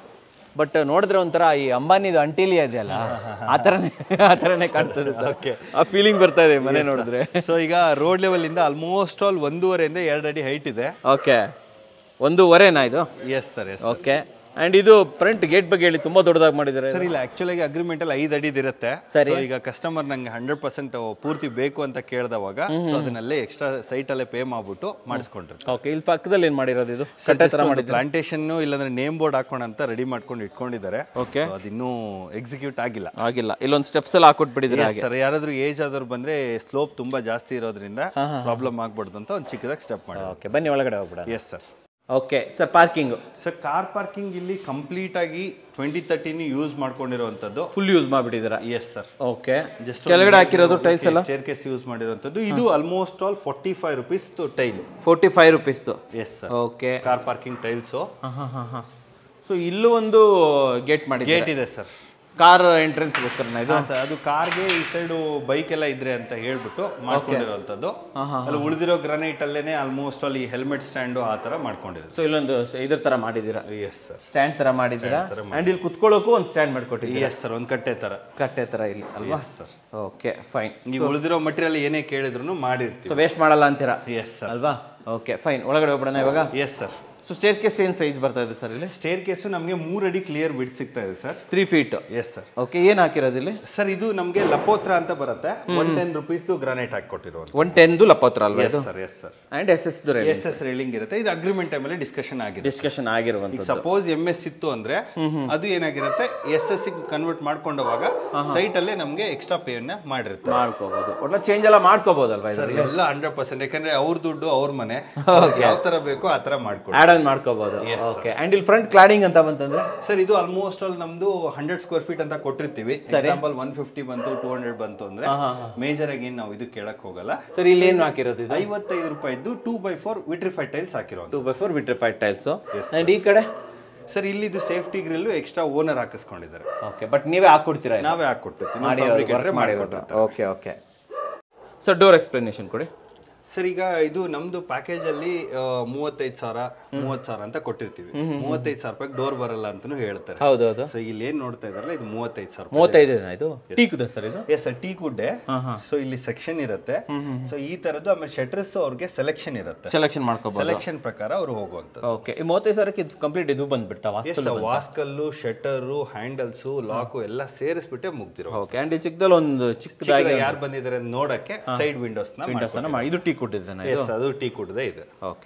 ಬಟ್ ನೋಡಿದ್ರೆ ಒಂಥರ ಈ ಅಂಬಾನಿದು ಅಂಟಿಲಿ ಇದೆಯಲ್ಲ ಆ ಥರನೇ ಆ ಥರನೇ ಕಾಣಿಸ್ತದೆ ಸರ್ ಆ ಫೀಲಿಂಗ್ ಬರ್ತಾ ಇದೆ ಮನೆ ನೋಡಿದ್ರೆ ಸೊ ಈಗ ರೋಡ್ ಲೆವೆಲ್ ಇಂದ ಆಲ್ಮೋಸ್ಟ್ ಆಲ್ ಒಂದೂವರೆಯಿಂದ ಎರಡು ಅಡಿ ಹೈಟ್ ಇದೆ ಓಕೆ ಒಂದೂವರೆನಾ ಇದು yes sir yes okay and ಇದು ಫ್ರಂಟ್ ಗೇಟ್ ಬಗ್ಗೆ ಹೇಳಿ ತುಂಬಾ ದೊಡ್ಡದಾಗಿ ಮಾಡಿದ್ದಾರೆ ಸರ್ ಇಲ್ಲ ಆಕ್ಚುಲಿ ಅಗ್ರಿಮೆಂಟ್ ಅಲ್ಲಿ ಐದು ಅಡಿದ್ ಇರುತ್ತೆ ಸರಿ. So, ಈಗ ಕಸ್ಟಮರ್ ನಂಗೆ ಹಂಡ್ರೆಡ್ ಪರ್ಸೆಂಟ್ ಪೂರ್ತಿ ಬೇಕು ಅಂತ ಕೇಳಿದವಾಗ ಸೊ ಅದನ್ನಲ್ಲೇ ಎಕ್ಸ್ಟ್ರಾ ಸೈಟ್ ಅಲ್ಲೇ ಪೇ ಮಾಡ್ಬಿಟ್ಟು ಮಾಡಿಸ್ಕೊಂಡ್ರು ಓಕೆ ಇಲ್ಲಿ ಪಕ್ಕದಲ್ಲಿ ಏನು ಮಾಡಿರೋದು ಇದು ಕಟ್ಟೆ ಥರ ಮಾಡಿ ಪ್ಲಾಂಟೇಶನ್ ಇಲ್ಲಾಂದ್ರೆ ನೇಮ್ ಬೋರ್ಡ್ ಹಾಕೋಣ ಅಂತ ರೆಡಿ ಮಾಡ್ಕೊಂಡು ಇಟ್ಕೊಂಡಿದ್ದಾರೆ ಓಕೆ So, ಅದಿನ್ನೂ ಎಕ್ಸಿಕ್ಯೂಟ್ ಆಗಿಲ್ಲ ಆಗಿಲ್ಲ ಇಲ್ಲೊಂದು ಸ್ಟೆಪ್ಸ್ ಎಲ್ಲ ಹಾಕೊಟ್ಬಿಟ್ಟಿದ್ರೆ ಹಾಗೆ ಸರ್ ಯಾರಾದ್ರೂ ಏಜ್ ಆದವ್ರು ಬಂದ್ರೆ ಸ್ಲೋಪ್ ತುಂಬಾ ಜಾಸ್ತಿ ಇರೋದ್ರಿಂದ ಪ್ರಾಬ್ಲಮ್ ಆಗ್ಬಾರ್ದು ಅಂತ ಒಂದು ಚಿಕ್ಕದಾಗಿ ಸ್ಟೆಪ್ ಮಾಡಿ ಓಕೆ ಬನ್ನಿ ಒಳಗಡೆ ಹೋಗ್ಬಿಡ yes sir okay sir parking sir car parking ಇಲ್ಲಿ ಕಂಪ್ಲೀಟ್ ಆಗಿ ಟ್ವೆಂಟಿ ತರ್ಟಿನ ಯೂಸ್ ಮಾಡ್ಕೊಂಡಿರುವಂತದ್ದು ಫುಲ್ ಯೂಸ್ ಮಾಡಿಬಿಟ್ಟಿದ್ದೀರಾ ಎಸ್ ಸರ್ ಓಕೆ ಜಸ್ಟ್ ಕೆಳಗಡೆ ಹಾಕಿರೋದು ಟೈಲ್ಸ್ ಎಲ್ಲ ಸ್ಟೇರ್ ಕೇಸ್ ಯೂಸ್ ಮಾಡಿರುವಂತದ್ದು ಇದು almost all forty five rupees tile forty five ರುಪೀಸ್ದು yes sir okay car parking tiles ಹಾಂ ಹಾಂ ಹಾಂ ಹಾಂ ಸೊ ಇಲ್ಲೂ ಒಂದು ಗೇಟ್ ಮಾಡಿ ಗೇಟ್ ಇದೆ ಸರ್ ಕಾರ್ ಎಂಟ್ರೆನ್ಸ್ಗೋಸ್ಕರನ ಇದು ಸರ್ ಅದು ಕಾರ್ಗೆ ಈ ಸೈಡ್ ಬೈಕ್ ಎಲ್ಲ ಇದ್ರೆ ಅಂತ ಹೇಳ್ಬಿಟ್ಟು ಮಾಡ್ಕೊಂಡಿರುವಂತದ್ದು ಅಲ್ಲಿ ಉಳಿದಿರೋ ಗ್ರಾನೈಟ್ ಅಲ್ಲೇನೆ ಆಲ್ಮೋಸ್ಟ್ ಅಲ್ಲಿ ಹೆಲ್ಮೆಟ್ ಸ್ಟ್ಯಾಂಡ್ ಆ ತರ ಮಾಡ್ಕೊಂಡಿರೋದು ಸೊ ಇಲ್ಲೊಂದು ಸ- ಇದ್ರ ಥರ ಮಾಡಿದ್ದೀರಾ ಎಸ್ ಸರ್ ಸ್ಟ್ಯಾಂಡ್ ಥರ ಮಾಡಿದ್ದೀರಾ ಆ್ಯಂಡ್ ಇಲ್ಲಿ ಕುತ್ಕೊಳ್ಳೋಕ್ಕೂ ಒಂದು ಸ್ಟ್ಯಾಂಡ್ ಮಾಡಿಕೊಟ್ಟಿದ್ದೀರಾ ಎಸ್ ಸರ್ ಒಂದ್ ಕಟ್ಟೆ ತರ ಕಟ್ಟೆ ಥರ ಇಲ್ಲಿ ಅಲ್ವಾ ಎಸ್ ಸರ್ ಓಕೆ ಫೈನ್ ನೀವು ಉಳಿದಿರೋ ಮಟೀರಿಯಲ್ ಏನೇ ಕೇಳಿದ್ರು ಮಾಡಿರ್ತೀವಿ ಸೊ ವೇಸ್ಟ್ ಮಾಡಲ್ಲ ಅಂತೀರಾ ಎಸ್ ಸರ್ ಅಲ್ವಾ ಓಕೆ ಫೈನ್ ಒಳಗಡೆ ಹೋಗ್ಬಿಡೋಣ ಇವಾಗ yes sir so staircase ಏನು ಸೈಜ್ ಬರ್ತಾ ಇದೆ ಸರ್ ಇಲ್ಲಿ ಸ್ಟೇರ್ ಕೇಸು ನಮಗೆ ಮೂರು ಅಡಿ ಕ್ಲಿಯರ್ ಬಿಡ್ ಸಿಗ್ತಾ ಇದೆ sir three feet yes sir okay ಏನು ಹಾಕಿರೋದು ಇಲ್ಲಿ ಸರ್ ಇದು ನಮಗೆ ಲಪೋತ್ರ ಅಂತ ಬರುತ್ತೆ ಒನ್ ಟೆನ್ ರುಪೀಸ್ದು ಗ್ರಾನೈಟ್ ಹಾಕೊಟ್ಟಿರೋದು ಒನ್ ಟೆನ್ದು ಲಪ್ಪತ್ರ ಅಲ್ವಾ ಎಸ್ ಇದು sir yes sir and S S ದು ಎಸ್ ಎಸ್ ರೇಲಿಂಗ್ ಇರುತ್ತೆ ಇದು ಅಗ್ರಿಮೆಂಟ್ ಟೈಮಲ್ಲಿ ಡಿಸ್ಕಷನ್ ಆಗಿದೆ ಡಿಸ್ಕಷನ್ ಆಗಿರುವಂಥದ್ದು ಸಪೋಸ್ ಎಂ ಎಸ್ ಇತ್ತು ಅಂದ್ರೆ ಅದು ಏನಾಗಿರುತ್ತೆ ಎಸ್ ಎಸ್ ಕನ್ವರ್ಟ್ ಮಾಡ್ಕೊಂಡವಾಗ ಸೈಟ್ ಅಲ್ಲೇ ನಮಗೆ ಎಕ್ಸ್ಟ್ರಾ ಪೇ ಅನ್ನ ಮಾಡಿರುತ್ತೆ ಮಾಡ್ಕೋಬಹುದು ಒಟ್ಲ ಚೇಂಜ್ ಎಲ್ಲ ಮಾಡ್ಕೋಬಹುದಲ್ವಾ ಇದು ಸರ್ ಎಲ್ಲ ಹಂಡ್ರೆಡ್ ಪರ್ಸೆಂಟ್ ಯಾಕಂದ್ರೆ ಅವ್ರ ದುಡ್ಡು ಅವ್ರ ಮನೆ ಯಾವ ತರ ಬೇಕೋ ಆ ತರ ಮಾಡ್ಕೊಡಿ ಆಡ್ ಆನ್ ಮಾಡ್ಕೋಬಹುದು ಓಕೆ ಅಂಡ್ ಇಲ್ಲಿ ಫ್ರಂಟ್ ಕ್ಲಾಡಿಂಗ್ ಅಂತ ಬಂತಂದ್ರೆ ಸರ್ ಇದು ಆಲ್ಮೋಸ್ಟ್ ಆಲ್ ನಮ್ದು ಹಂಡ್ರೆಡ್ ಸ್ಕ್ವೇರ್ ಫೀಟ್ ಅಂತ ಕೊಟ್ಟಿರ್ತೀವಿ ಎಕ್ಸಾಂಪಲ್ ಒನ್ ಫಿಫ್ಟಿ ಬಂತು ಟೂ ಹಂಡ್ರೆಡ್ ಬಂತು ಅಂದ್ರೆ ಮೇಜರ್ ಆಗಿ ಏನ್ ನಾವು ಇದು ಕೇಳಕ್ ಹೋಗಲ್ಲ ಸರ್ ಇಲ್ಲಿ ಏನು ಹಾಕಿರೋದು ಇದು ಐವತ್ತೈದು ರೂಪಾಯಿದ್ದು two by four vitrified tiles ಹಾಕಿರೋ two by four vitrified tiles and ಈ ಕಡೆ ಸರ್ ಇಲ್ಲಿ ಇದು ಸೇಫ್ಟಿ ಗ್ರಿಲ್ ಎಕ್ಸ್ಟ್ರಾ ಓನರ್ ಹಾಕಿಸ್ಕೊಂಡಿದ್ದಾರೆ ಓಕೆ ಬಟ್ ನೀವೇ ಹಾಕೊಡ್ತೀರಾ ಇದು? ನಾವೇ ಹಾಕೊಟ್ಟಿರ್ತೀವಿ ಮಾಡಿ fabricator ಮಾಡಿಕೊಡ್ತಾರೆ ಮಾಡಿಕೊಟ್ಟಿರ್ತಾರೆ okay okay sir door explanation ಕೊಡಿ ಸರ್ ಈಗ ಇದು ನಮ್ದು ಪ್ಯಾಕೇಜ್ ಅಲ್ಲಿ ಮೂವತ್ತೈದು ಸಾವಿರ ಮೂವತ್ ಸಾವಿರ ಅಂತ ಕೊಟ್ಟಿರ್ತೀವಿ ಮೂವತ್ತೈದು ಸಾವಿರ ರೂಪಾಯಿ ಡೋರ್ ಬರಲ್ಲ ಅಂತಾನು ಹೇಳ್ತಾರೆ ಹೌದೌದು ಸೊ ಇಲ್ಲಿ ಏನ್ ನೋಡ್ತಾ ಇದಾರಲ್ಲ ಇದು ಮೂವತ್ತೈದು ಸಾವಿರ ರೂಪಾಯಿ ಮೂವತ್ತೈದು ಇದು ಟೀಕ್ದ ಸರ್ ಇದು ಎಸ್ ಸರ್ ಟೀ ಗುಡ್ಡೆ ಸೊ ಇಲ್ಲಿ ಸೆಕ್ಷನ್ ಇರುತ್ತೆ ಸೊ ಈ ತರದ್ದು ಆಮೇಲೆ ಶಟರ್ಸ್ ಅವ್ರಿಗೆ ಸೆಲೆಕ್ಷನ್ ಇರುತ್ತೆ ಸೆಲೆಕ್ಷನ್ ಮಾಡ್ಕೋಬಹುದು ಸೆಲೆಕ್ಷನ್ ಪ್ರಕಾರ ಅವ್ರು ಹೋಗುವಂಥದ್ದು ಓಕೆ ಈ ಮೂವತ್ತೈದು ಸಾವಿರಕ್ಕೆ ಇದು ಕಂಪ್ಲೀಟ್ ಇದು ಬಂದ್ಬಿಡ್ತಾ ಎಸ್ ವಾಸ್ಕಲ್ಲು ಶಟರು ಹ್ಯಾಂಡಲ್ಸು ಲಾಕು ಎಲ್ಲ ಸೇರಿಸ್ಬಿಟ್ಟೆ ಮುಗ್ದಿರೋ ಓಕೆ ಆ್ಯಂಡ್ ಈ ಚಿಕ್ಕದಲ್ಲಿ ಒಂದು ಚಿಕ್ಕ ಯಾರು ಬಂದಿದ್ದಾರೆ ಅಂತ ನೋಡಕ್ಕೆ ಸೈಡ್ ವಿಂಡೋಸ್ ನ ಇದು ಟೀ ಕೊಟ್ಟಿದ್ದಾನೆ ಎಸ್ ಅದು ಟೀ ಕುಡ್ದೇ ಇದೆ ಓಕೆ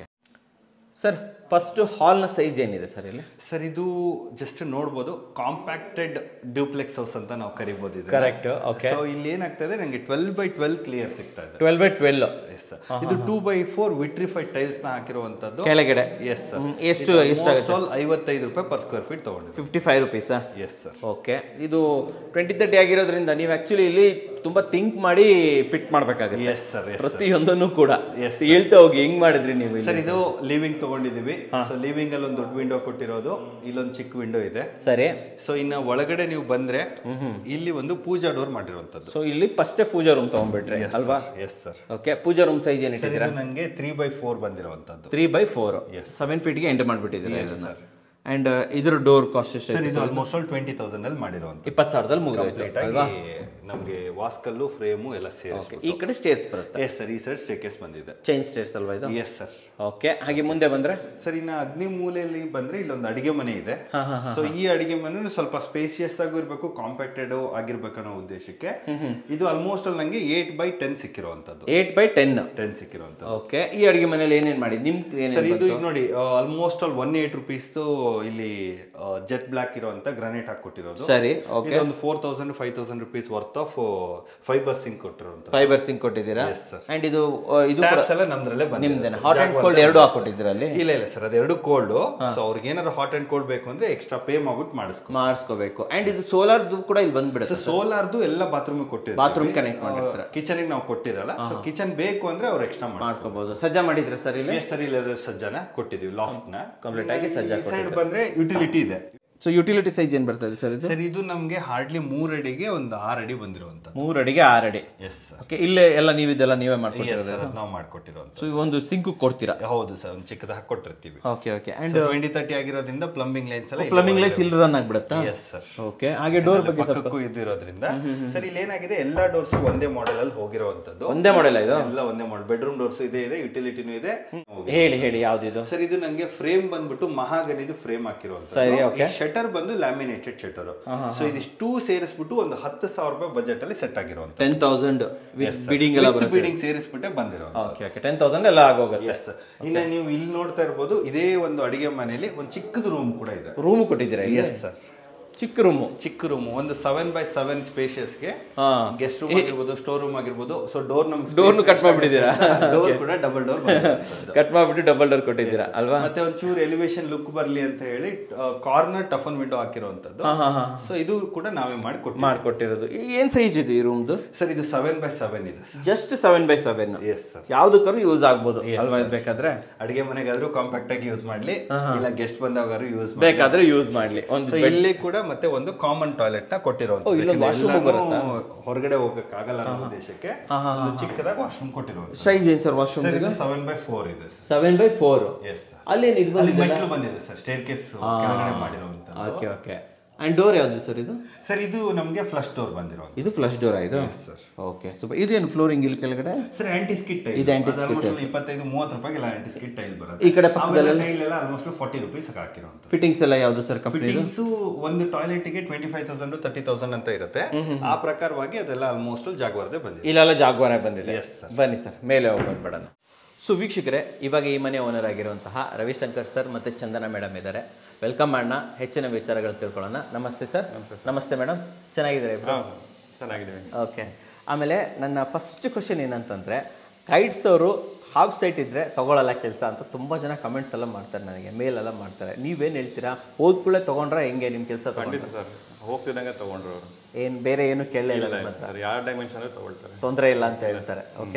ಸರ್ ಫಸ್ಟ್ ಹಾಲ್ನ ಸೈಜ್ ಏನಿದೆ ಸರ್ ಇಲ್ಲಿ ಸರ್ ಇದು ಜಸ್ಟ್ ನೋಡ್ಬೋದು ಕಾಂಪ್ಯಾಕ್ಟೆಡ್ ಡ್ಯೂಪ್ಲೆಕ್ಸ್ ಹೌಸ್ ಅಂತ ನಾವು ಕರಿಬಹುದು ಇದು ಕರೆಕ್ಟ್ ಓಕೆ ಸೊ ಇಲ್ಲಿ ಏನಾಗ್ತದೆ ನಂಗೆ ಟ್ವೆಲ್ ಬೈ ಟ್ವೆಲ್ ಕ್ಲಿಯರ್ ಸಿಗ್ತಾ ಇದೆ twelve by twelve yes sir ಇದು two by four vitrified tiles ನ ಹಾಕಿರುವಂತದ್ದು ಕೆಳಗಡೆ ಎಸ್ ಸರ್ ಎಷ್ಟು ಎಷ್ಟು ಐವತ್ತೈದು ರೂಪಾಯಿ ಪರ್ ಸ್ಕ್ವೇರ್ ಫೀಟ್ ತಗೊಂಡಿದ್ದೀವಿ ಫಿಫ್ಟಿ ಫೈವ್ ರುಪೀಸಾ ಎಸ್ ಸರ್ ಓಕೆ ಇದು ಟ್ವೆಂಟಿ ತರ್ಟಿ ಆಗಿರೋದ್ರಿಂದ ನೀವು ಆಕ್ಚುಲಿ ಇಲ್ಲಿ ತುಂಬಾ ಥಿಂಕ್ ಮಾಡಿ ಪಿಟ್ ಮಾಡ್ಬೇಕಾಗುತ್ತೆ ಎಸ್ ಸರ್ ಎಸ್ ಪ್ರತಿಯೊಂದನ್ನು ಕೂಡ ಹೇಳ್ತಾ ಹೋಗಿ ಹೆಂಗ್ ಮಾಡಿದ್ರಿ ನೀವು ಇಲ್ಲಿ? ಸರ್ ಇದು ಲಿವಿಂಗ್ ತಗೊಂಡಿದೀವಿ ಸೊ ಲಿವಿಂಗ್ ಅಲ್ಲಿ ಒಂದು ದೊಡ್ಡ ವಿಂಡೋ ಕೊಟ್ಟಿರೋದು ಇಲ್ಲೊಂದು ಚಿಕ್ಕ ವಿಂಡೋ ಇದೆ ಸರಿ ಸೊ ಇನ್ನ ಒಳಗಡೆ ನೀವು ಬಂದ್ರೆ ಇಲ್ಲಿ ಒಂದು ಪೂಜಾ ಡೋರ್ ಮಾಡಿರುವಂತದ್ದು ಸೊ ಇಲ್ಲಿ ಫಸ್ಟೇ ಪೂಜಾ ರೂಮ್ ತಗೊಂಡ್ಬಿಟ್ರಿ ಅಲ್ವಾ yes sir okay pooja room size ಏನ್ ಸರ್ ಇದು ನಂಗೆ ತ್ರೀ ಬೈ ಫೋರ್ ಬಂದಿರುವಂತದ್ದು ತ್ರೀ ಬೈ ಫೋರ್ ಸೆವೆನ್ ಫೀಟ್ಗೆ ಎಂಟರ್ ಮಾಡಿಬಿಟ್ಟಿದ್ದೀರಾ ಇದನ್ನ ಅಂಡ್ ಇದ್ರ ಡೋರ್ ಕಾಸ್ಟ್ ಎಷ್ಟು ಸರ್ ಇದು ಆಲ್ಮೋಸ್ಟ್ ಆಲ್ ಟ್ವೆಂಟಿ ತೌಸಂಡ್ ಅಲ್ಲಿ ಮಾಡಿರುವಂತ ಇಪ್ಪತ್ತು ಸಾವಿರದಲ್ಲಿ ಮುಗಿದೋಯ್ತು ಕಂಪ್ಲೀಟ್ ಆಗಿ ನಮ್ಗೆ ವಾಸ್ಕಲ್ಲು ಫ್ರೇಮು ಎಲ್ಲ ಸೇರಿಸಿ ಈ ಕಡೆ ಸ್ಟೇರ್ಸ್ ಬರುತ್ತೆ ಎಸ್ ಸರ್ ಈ ಸೈಡ್ ಸ್ಟೇಕೇಸ್ ಬಂದಿದೆ ಚೈನ್ ಸ್ಟೇರ್ಸ್ ಅಲ್ವಾ ಇದು ಎಸ್ ಸರ್ ಓಕೆ ಹಾಗೆ ಮುಂದೆ ಬಂದ್ರೆ ಸರ್ ಇನ್ನ ಅಗ್ನಿ ಮೂಲೆಯಲ್ಲಿ ಬಂದ್ರೆ ಇಲ್ಲೊಂದು ಅಡಿಗೆ ಮನೆ ಇದೆ ಸೊ ಈ ಅಡಿಗೆ ಮನೆ ಸ್ವಲ್ಪ ಸ್ಪೇಸಿಯಸ್ ಆಗೂ ಇರಬೇಕು ಕಾಂಪ್ಯಾಕ್ಟೆಡ್ ಆಗಿರ್ಬೇಕನ್ನೋ ಉದ್ದೇಶಕ್ಕೆ ಇದು ಆಲ್ಮೋಸ್ಟ್ ಅಲ್ಲಿ ನಂಗೆ ಏಟ್ ಬೈ ಟೆನ್ ಸಿಕ್ಕಿರುವಂತದ್ದು ಏಟ್ ಬೈ ಟೆನ್ ಟೆನ್ ಸಿಕ್ಕಿರುವಂತದ್ದು ಓಕೆ ಈ ಅಡಿಗೆ ಮನೇಲಿ ಏನೇನ್ ಮಾಡಿ ನಿಮ್ ಸರ್ ಏನೇನು ಇದು ಈಗ ನೋಡಿ almost all one eight rupees ಇಲ್ಲಿ ಜೆಟ್ ಬ್ಲಾಕ್ ಇರುವಂತ ಗ್ರಾನೈಟ್ ಹಾಕೊಟ್ಟಿರೋದು ಸರಿ ಓಕೆ ಇದೊಂದು four thousand five thousand rupees worth of fibre sink ಕೊಟ್ಟಿರುವಂತ ಫೈಬರ್ ಸಿಂಕ್ ಕೊಟ್ಟಿದ್ದೀರಾ Yes, sir. ಅಂಡ್ ಇದು ಆ, ಇದು ಟ್ಯಾಪ್ಸ್ ಎಲ್ಲ ನಮ್ದ್ರಲ್ಲೇ ನಿಮ್ದೇನೆ ಹಾಟ್ ಅಂಡ್ ಕೋಲ್ಡ್ ಎರಡು ಹಾಕೊಟ್ಟಿದ್ದೀರಾ ಅಲ್ಲಿ ಇಲ್ಲ ಇಲ್ಲ ಸರ್ ಅದೆರಡು ಕೋಲ್ಡ್ ಸೊ ಅವ್ರಿಗೆ ಏನಾದ್ರು ಹಾಟ್ ಅಂಡ್ ಕೋಲ್ಡ್ ಬೇಕು ಅಂದ್ರೆ ಎಕ್ಸ್ಟ್ರಾ ಪೇ ಮಾಡ್ಬಿಟ್ಟು ಮಾಡಿಸ್ಕೊ ಮಾಡಿಸ್ಕೋಬೇಕು ಅಂಡ್ ಇದು ಸೋಲಾರ್ದು ಕೂಡ ಇಲ್ಲಿ ಬಂದ್ಬಿಡುತ್ತೆ ಸೋಲಾರ್ದು ಎಲ್ಲ ಬಾತ್ರೂಮ್ ಕೊಟ್ಟಿರ್ತೀವಿ ಬಾತ್ರೂಮ್ ಕನೆಕ್ಟ್ ಮಾಡಿರ್ತಾರೆ ಕಿಚನ್ ನಾವು ಕೊಟ್ಟಿರಲ್ಲ ಸೊ ಕಿಚನ್ ಬೇಕು ಅಂದ್ರೆ ಅವ್ರು ಎಕ್ಸ್ಟ್ರಾ ಮಾಡ್ಕೊ ಮಾಡ್ಕೋಬಹುದು ಸಜ್ಜಾ ಮಾಡಿದ್ರೆ ಸರ್ ಇಲ್ಲಿ ಸರ್ ಇಲ್ಲ ಸಜ್ಜನ ಕೊಟ್ಟಿದೀವಿ ಲಾಫ್ಟ್ ನ ಕಂಪ್ಲೀಟ್ ಆಗಿ ಸಜ್ಜಾ ಸೈಡ್ ಬಂದ್ರೆ ಯುಟಿಲಿಟಿ ಇದೆ ಸೊ ಯುಟಿಲಿಟಿ ಸೈಜ್ ಏನ್ ಬರ್ತದೆ ಸರ್ ಇದು ಸರ್ ಇದು ನಮ್ಗೆ ಹಾರ್ಡ್ಲಿ ಮೂರ್ ಅಡಿಗೆ ಒಂದು ಆರ್ ಅಡಿ ಬಂದಿರುವಂತ ಮೂರು ಅಡಿಗೆ ಆರು ಅಡಿ ಎಸ್ ಸರ್ ಓಕೆ ಇಲ್ಲೇ ಎಲ್ಲ ನೀವು ಇದೆಲ್ಲ ನೀವೇ ಮಾಡ್ಕೊಟ್ಟಿರೋದು ಎಸ್ ಸರ್ ನಾವು ಮಾಡ್ಕೊಟ್ಟಿರುವಂತ ಸೊ ಒಂದು ಸಿಂಕ್ ಕೊಡ್ತೀರಾ ಹೌದು ಸರ್ ಒಂದು ಚಿಕ್ಕದ ಹಾಕೊಟ್ಟಿರ್ತೀವಿ okay okay and twenty thirty ಆಗಿರೋದ್ರಿಂದ ಪ್ಲಂಬಿಂಗ್ ಲೈನ್ಸ್ ಎಲ್ಲ ಪ್ಲಂಬಿಂಗ್ ಲೈಸ್ ಇಲ್ಲಿ ರನ್ ಆಗ್ಬಿಡುತ್ತಾ ಎಸ್ ಸರ್ ಓಕೆ ಹಾಗೆ ಡೋರ್ ಬಗ್ಗೆ ಸ್ವಲ್ಪ ಪಕ್ಕಕ್ಕೂ ಇದು ಇರೋದ್ರಿಂದ ಸರ್ ಇಲ್ಲಿ ಏನಾಗಿದೆ ಎಲ್ಲಾ ಡೋರ್ಸ್ ಒಂದೇ ಮಾಡೆಲ್ ಅಲ್ಲಿ ಹೋಗಿರುವಂತದ್ದು ಒಂದೇ ಮಾಡೆಲ್ ಇದು ಎಲ್ಲ ಒಂದೇ ಮಾಡೆಲ್ ಬೆಡ್ರೂಮ್ ಡೋರ್ಸ್ ಇದೆ ಇದೆ ಯುಟಿಲಿಟಿನೂ ಇದೆ ಹೇಳಿ ಹೇಳಿ ಯಾವ್ದಿದು ಸರ್ ಇದು ನಂಗೆ ಫ್ರೇಮ್ ಬಂದ್ಬಿಟ್ಟು ಮಹಾಗನಿದು ಫ್ರೇಮ್ ಸರಿ, ಹಾಕಿರುವಂತ ಶಟರ್ ಬಂದು ಲ್ಯಾಮಿನೇಟೆಡ್ ಶಟರ್ ಸೊ ಇದಿಷ್ಟು ಸೇರಿಸ್ಬಿಟ್ಟು ಒಂದು ಹತ್ತು ಸಾವಿರ ರೂಪಾಯಿ ಬಜೆಟ್ ಅಲ್ಲಿ ಸೆಟ್ ಆಗಿರುವಂತ ಟೆನ್ ತೌಸಂಡ್ ವಿತ್ ಬಿಡಿಂಗ್ ಎಲ್ಲ ಬರುತ್ತೆ ಬಿಲ್ಡಿಂಗ್ ಸೇರಿಸ್ಬಿಟ್ಟೆ ಬಂದಿರೋ ಓಕೆ ಓಕೆ ಟೆನ್ ತೌಸಂಡ್ ಎಲ್ಲ ಆಗೋಗುತ್ತೆ ಎಸ್ ಇನ್ನ ನೀವು ಇಲ್ಲಿ ನೋಡ್ತಾ ಇರ್ಬೋದು ಇದೇ ಒಂದು ಅಡಿಗೆ ಮನೆಯಲ್ಲಿ ಒಂದು ಚಿಕ್ಕದು ರೂಮ್ ಕೂಡ ಇದೆ ರೂಮ್ ಕೊಟ್ಟಿದ್ದೀರಾ ಇಲ್ಲಿ ಎಸ್ ಸರ್ ಚಿಕ್ಕ ರೂಮು ಚಿಕ್ಕ ರೂಮ್ ಒಂದು ಸೆವೆನ್ ಬೈ ಸೆವೆನ್ ಸ್ಪೇಷಿಯಸ್ಗೆ ಹಾ ಗೆಸ್ಟ್ ರೂಮ್ ಆಗಿರ್ಬೋದು ಸ್ಟೋರ್ ರೂಮ್ ಆಗಿರ್ಬೋದು ಸೊ ಡೋರ್ ನಮ್ಗೆ ಡೋರ್ನು ಕಟ್ ಮಾಡ್ಬಿಟ್ಟಿದ್ದೀರಾ ಡೋರ್ ಕೂಡ ಡಬಲ್ ಡೋರ್ ಕಟ್ ಮಾಡ್ಬಿಟ್ಟು ಡಬಲ್ ಡೋರ್ ಕೊಟ್ಟಿದ್ದೀರಾ ಅಲ್ವಾ ಮತ್ತೆ ಒಂಚೂರು ಎಲಿವೇಶನ್ ಲುಕ್ ಬರ್ಲಿ ಅಂತ ಹೇಳಿ ಕಾರ್ನರ್ ಟಫನ್ ವಿಂಡೋ ಹಾಕಿರುವಂತದ್ದು ಹಾ ಹಾ ಹಾ ಸೊ ಇದು ಕೂಡ ನಾವೇ ಮಾಡಿ ಕೊಟ್ಟು ಮಾಡ್ಕೊಟ್ಟಿರೋದು ಏನ್ ಸೈಜ್ ಇದೆ ಈ ರೂಮ್ದು ಸರ್ ಇದು ಸೆವೆನ್ ಬೈ ಸೆವೆನ್ ಇದೆ sir just seven by seven yes sir ಯಾವ್ದಕ್ಕಾದ್ರೂ ಯೂಸ್ ಆಗ್ಬೋದು ಅಲ್ವಾ ಇದು ಬೇಕಾದ್ರೆ ಅಡಿಗೆ ಮನೆಗಾದ್ರೂ ಕಾಂಪ್ಯಾಕ್ಟ್ ಆಗಿ ಯೂಸ್ ಮಾಡ್ಲಿ ಇಲ್ಲ ಗೆಸ್ಟ್ ಬಂದಾಗಾದ್ರೂ ಯೂಸ್ ಮಾಡಿ ಬೇಕಾದ್ರೆ ಯೂಸ್ ಮಾಡ್ಲಿ ಒಂದು ಸೊ ಇಲ್ಲಿ ಕೂಡ ಮತ್ತೆ ಒಂದು ಕಾಮನ್ ಟಾಯ್ಲೆಟ್ ನ ಕೊಟ್ಟಿರುವಂತದ್ದು ಇಲ್ಲೊಂದು washroom ಬರುತ್ತಾ? ಹೊರಗಡೆ ಹೋಗಕ್ ಆಗಲ್ಲ ಅನ್ನೋ ಉದ್ದೇಶಕ್ಕೆ ಒಂದು ಚಿಕ್ಕದಾಗಿ ವಾಶ್ರೂಮ್ ಕೊಟ್ಟಿರುವಂತ ಸೈಜ್ ಏನ್ ಸರ್ ವಾಶ್ರೂಮ್ ಸರ್ ಇದು ಸೆವೆನ್ ಬೈ ಫೋರ್ ಇದೆ sir seven by four yes sir ಅಲ್ಲಿ ಇದು ಅಲ್ಲಿ ಬಂದಿದೆ ಮೆಟ್ಲು ಬಂದಿದೆ ಸರ್ ಸ್ಟೇರ್ ಕೇಸ್ ಕೆಳಗಡೆ ಮಾಡಿರುವಂತ ಓಕೆ ಓಕೆ ಅಂಡ್ ಡೋರ್ ಯಾವ್ದು ಸರ್ ಇದು ಸರ್ ಇದು ನಮಗೆ ಫ್ಲಶ್ ಡೋರ್ ಬಂದಿರುವಂತ ಇದು ಫ್ಲಶ್ ಡೋರ್ ಇದು ಸರ್ ಓಕೆ ಸೂಪರ್ ಇದೇನು ಫ್ಲೋರಿಂಗ್ ಇಲ್ಲಿ ಕೆಳಗಡೆ ಸರ್ ಆಂಟಿ ಸ್ಕಿಟ್ ಟೈಲ್ ಇದು anti-skid ಇಪ್ಪತ್ತೈದು ಮೂವತ್ತು ರೂಪಾಯಿಗೆಲ್ಲ ಆಂಟಿ ಸ್ಕಿಟ್ ಟೈಲ್ ಬರುತ್ತೆ ಈ ಕಡೆ ಆಮೇಲೆ ಟೈಲ್ ಎಲ್ಲ ಆಲ್ಮೋಸ್ಟ್ ಫಾರ್ಟಿ ರುಪೀಸ್ ಹಾಕಿರುವಂತ ಫಿಟ್ಟಿಂಗ್ಸ್ ಎಲ್ಲ ಯಾವ್ದು ಸರ್ ಕಂಪ್ನಿ ಫಿಟ್ಟಿಂಗ್ಸ್ ಒಂದು ಟಾಯ್ಲೆಟ್ ಗೆ twenty five thousand thirty thousand ಅಂತ ಇರುತ್ತೆ ಆ ಪ್ರಕಾರವಾಗಿ ಅದೆಲ್ಲ ಆಲ್ಮೋಸ್ಟ್ ಜಾಗವಾರದೇ ಬಂದಿದೆ ಇಲ್ಲೆಲ್ಲ ಜಾಗ್ವಾರ ಬಂದಿದೆ Yes, sir. ಬನ್ನಿ ಸರ್ ಮೇಲೆ ಹೋಗೋಣ ಬೇಡ ಸೊ ವೀಕ್ಷಕರೇ ಇವಾಗ ಈ ಮನೆ ಓನರ್ ಆಗಿರುವಂತಹ ರವಿಶಂಕರ್ ಸರ್ ಮತ್ತು ಚಂದನ ಮೇಡಮ್ ಇದ್ದಾರೆ ವೆಲ್ಕಮ್ ಮಾಡೋಣ ಹೆಚ್ಚಿನ ವಿಚಾರಗಳು ತಿಳ್ಕೊಳ್ಳೋಣ ನಮಸ್ತೆ ಸರ್ ನಮಸ್ತೆ ಮೇಡಮ್ ಚೆನ್ನಾಗಿದ್ದಾರೆ ಹಾಂ ಚೆನ್ನಾಗಿದ್ದೀವಿ ಓಕೆ ಆಮೇಲೆ ನನ್ನ ಫಸ್ಟ್ ಕ್ವಶನ್ ಏನಂತಂದರೆ ಕೈಟ್ಸ್ ಅವರು ಹಾಫ್ ಸೈಟ್ ಇದ್ದರೆ ತಗೊಳ್ಳಲ್ಲ ಕೆಲಸ ಅಂತ ತುಂಬ ಜನ ಕಮೆಂಟ್ಸ್ ಎಲ್ಲ ಮಾಡ್ತಾರೆ ನನಗೆ ಮೇಲ್ ಎಲ್ಲ ಮಾಡ್ತಾರೆ ನೀವೇನು ಹೇಳ್ತೀರಾ ಹೋದ್ಕೂಳೆ ತೊಗೊಂಡ್ರೆ ಹೆಂಗೆ ನಿಮ್ಮ ಕೆಲಸ ಖಂಡಿತ ಸರ್ ಹೋಗ್ತಿದ್ದಂಗೆ ತಗೊಂಡ್ರು ಅವರು ಏನು ಬೇರೆ ಏನು ಕೇಳಲೇ ಇಲ್ಲ ನಿಮ್ಮ ಹತ್ರ ಸರ್ ಯಾವ ಡೈಮೆನ್ಷನ್ ತಗೊಳ್ತಾರೆ ತೊಂದರೆ ಇಲ್ಲ ಅಂತ ಹೇಳ್ತಾರೆ ಓಕೆನಾ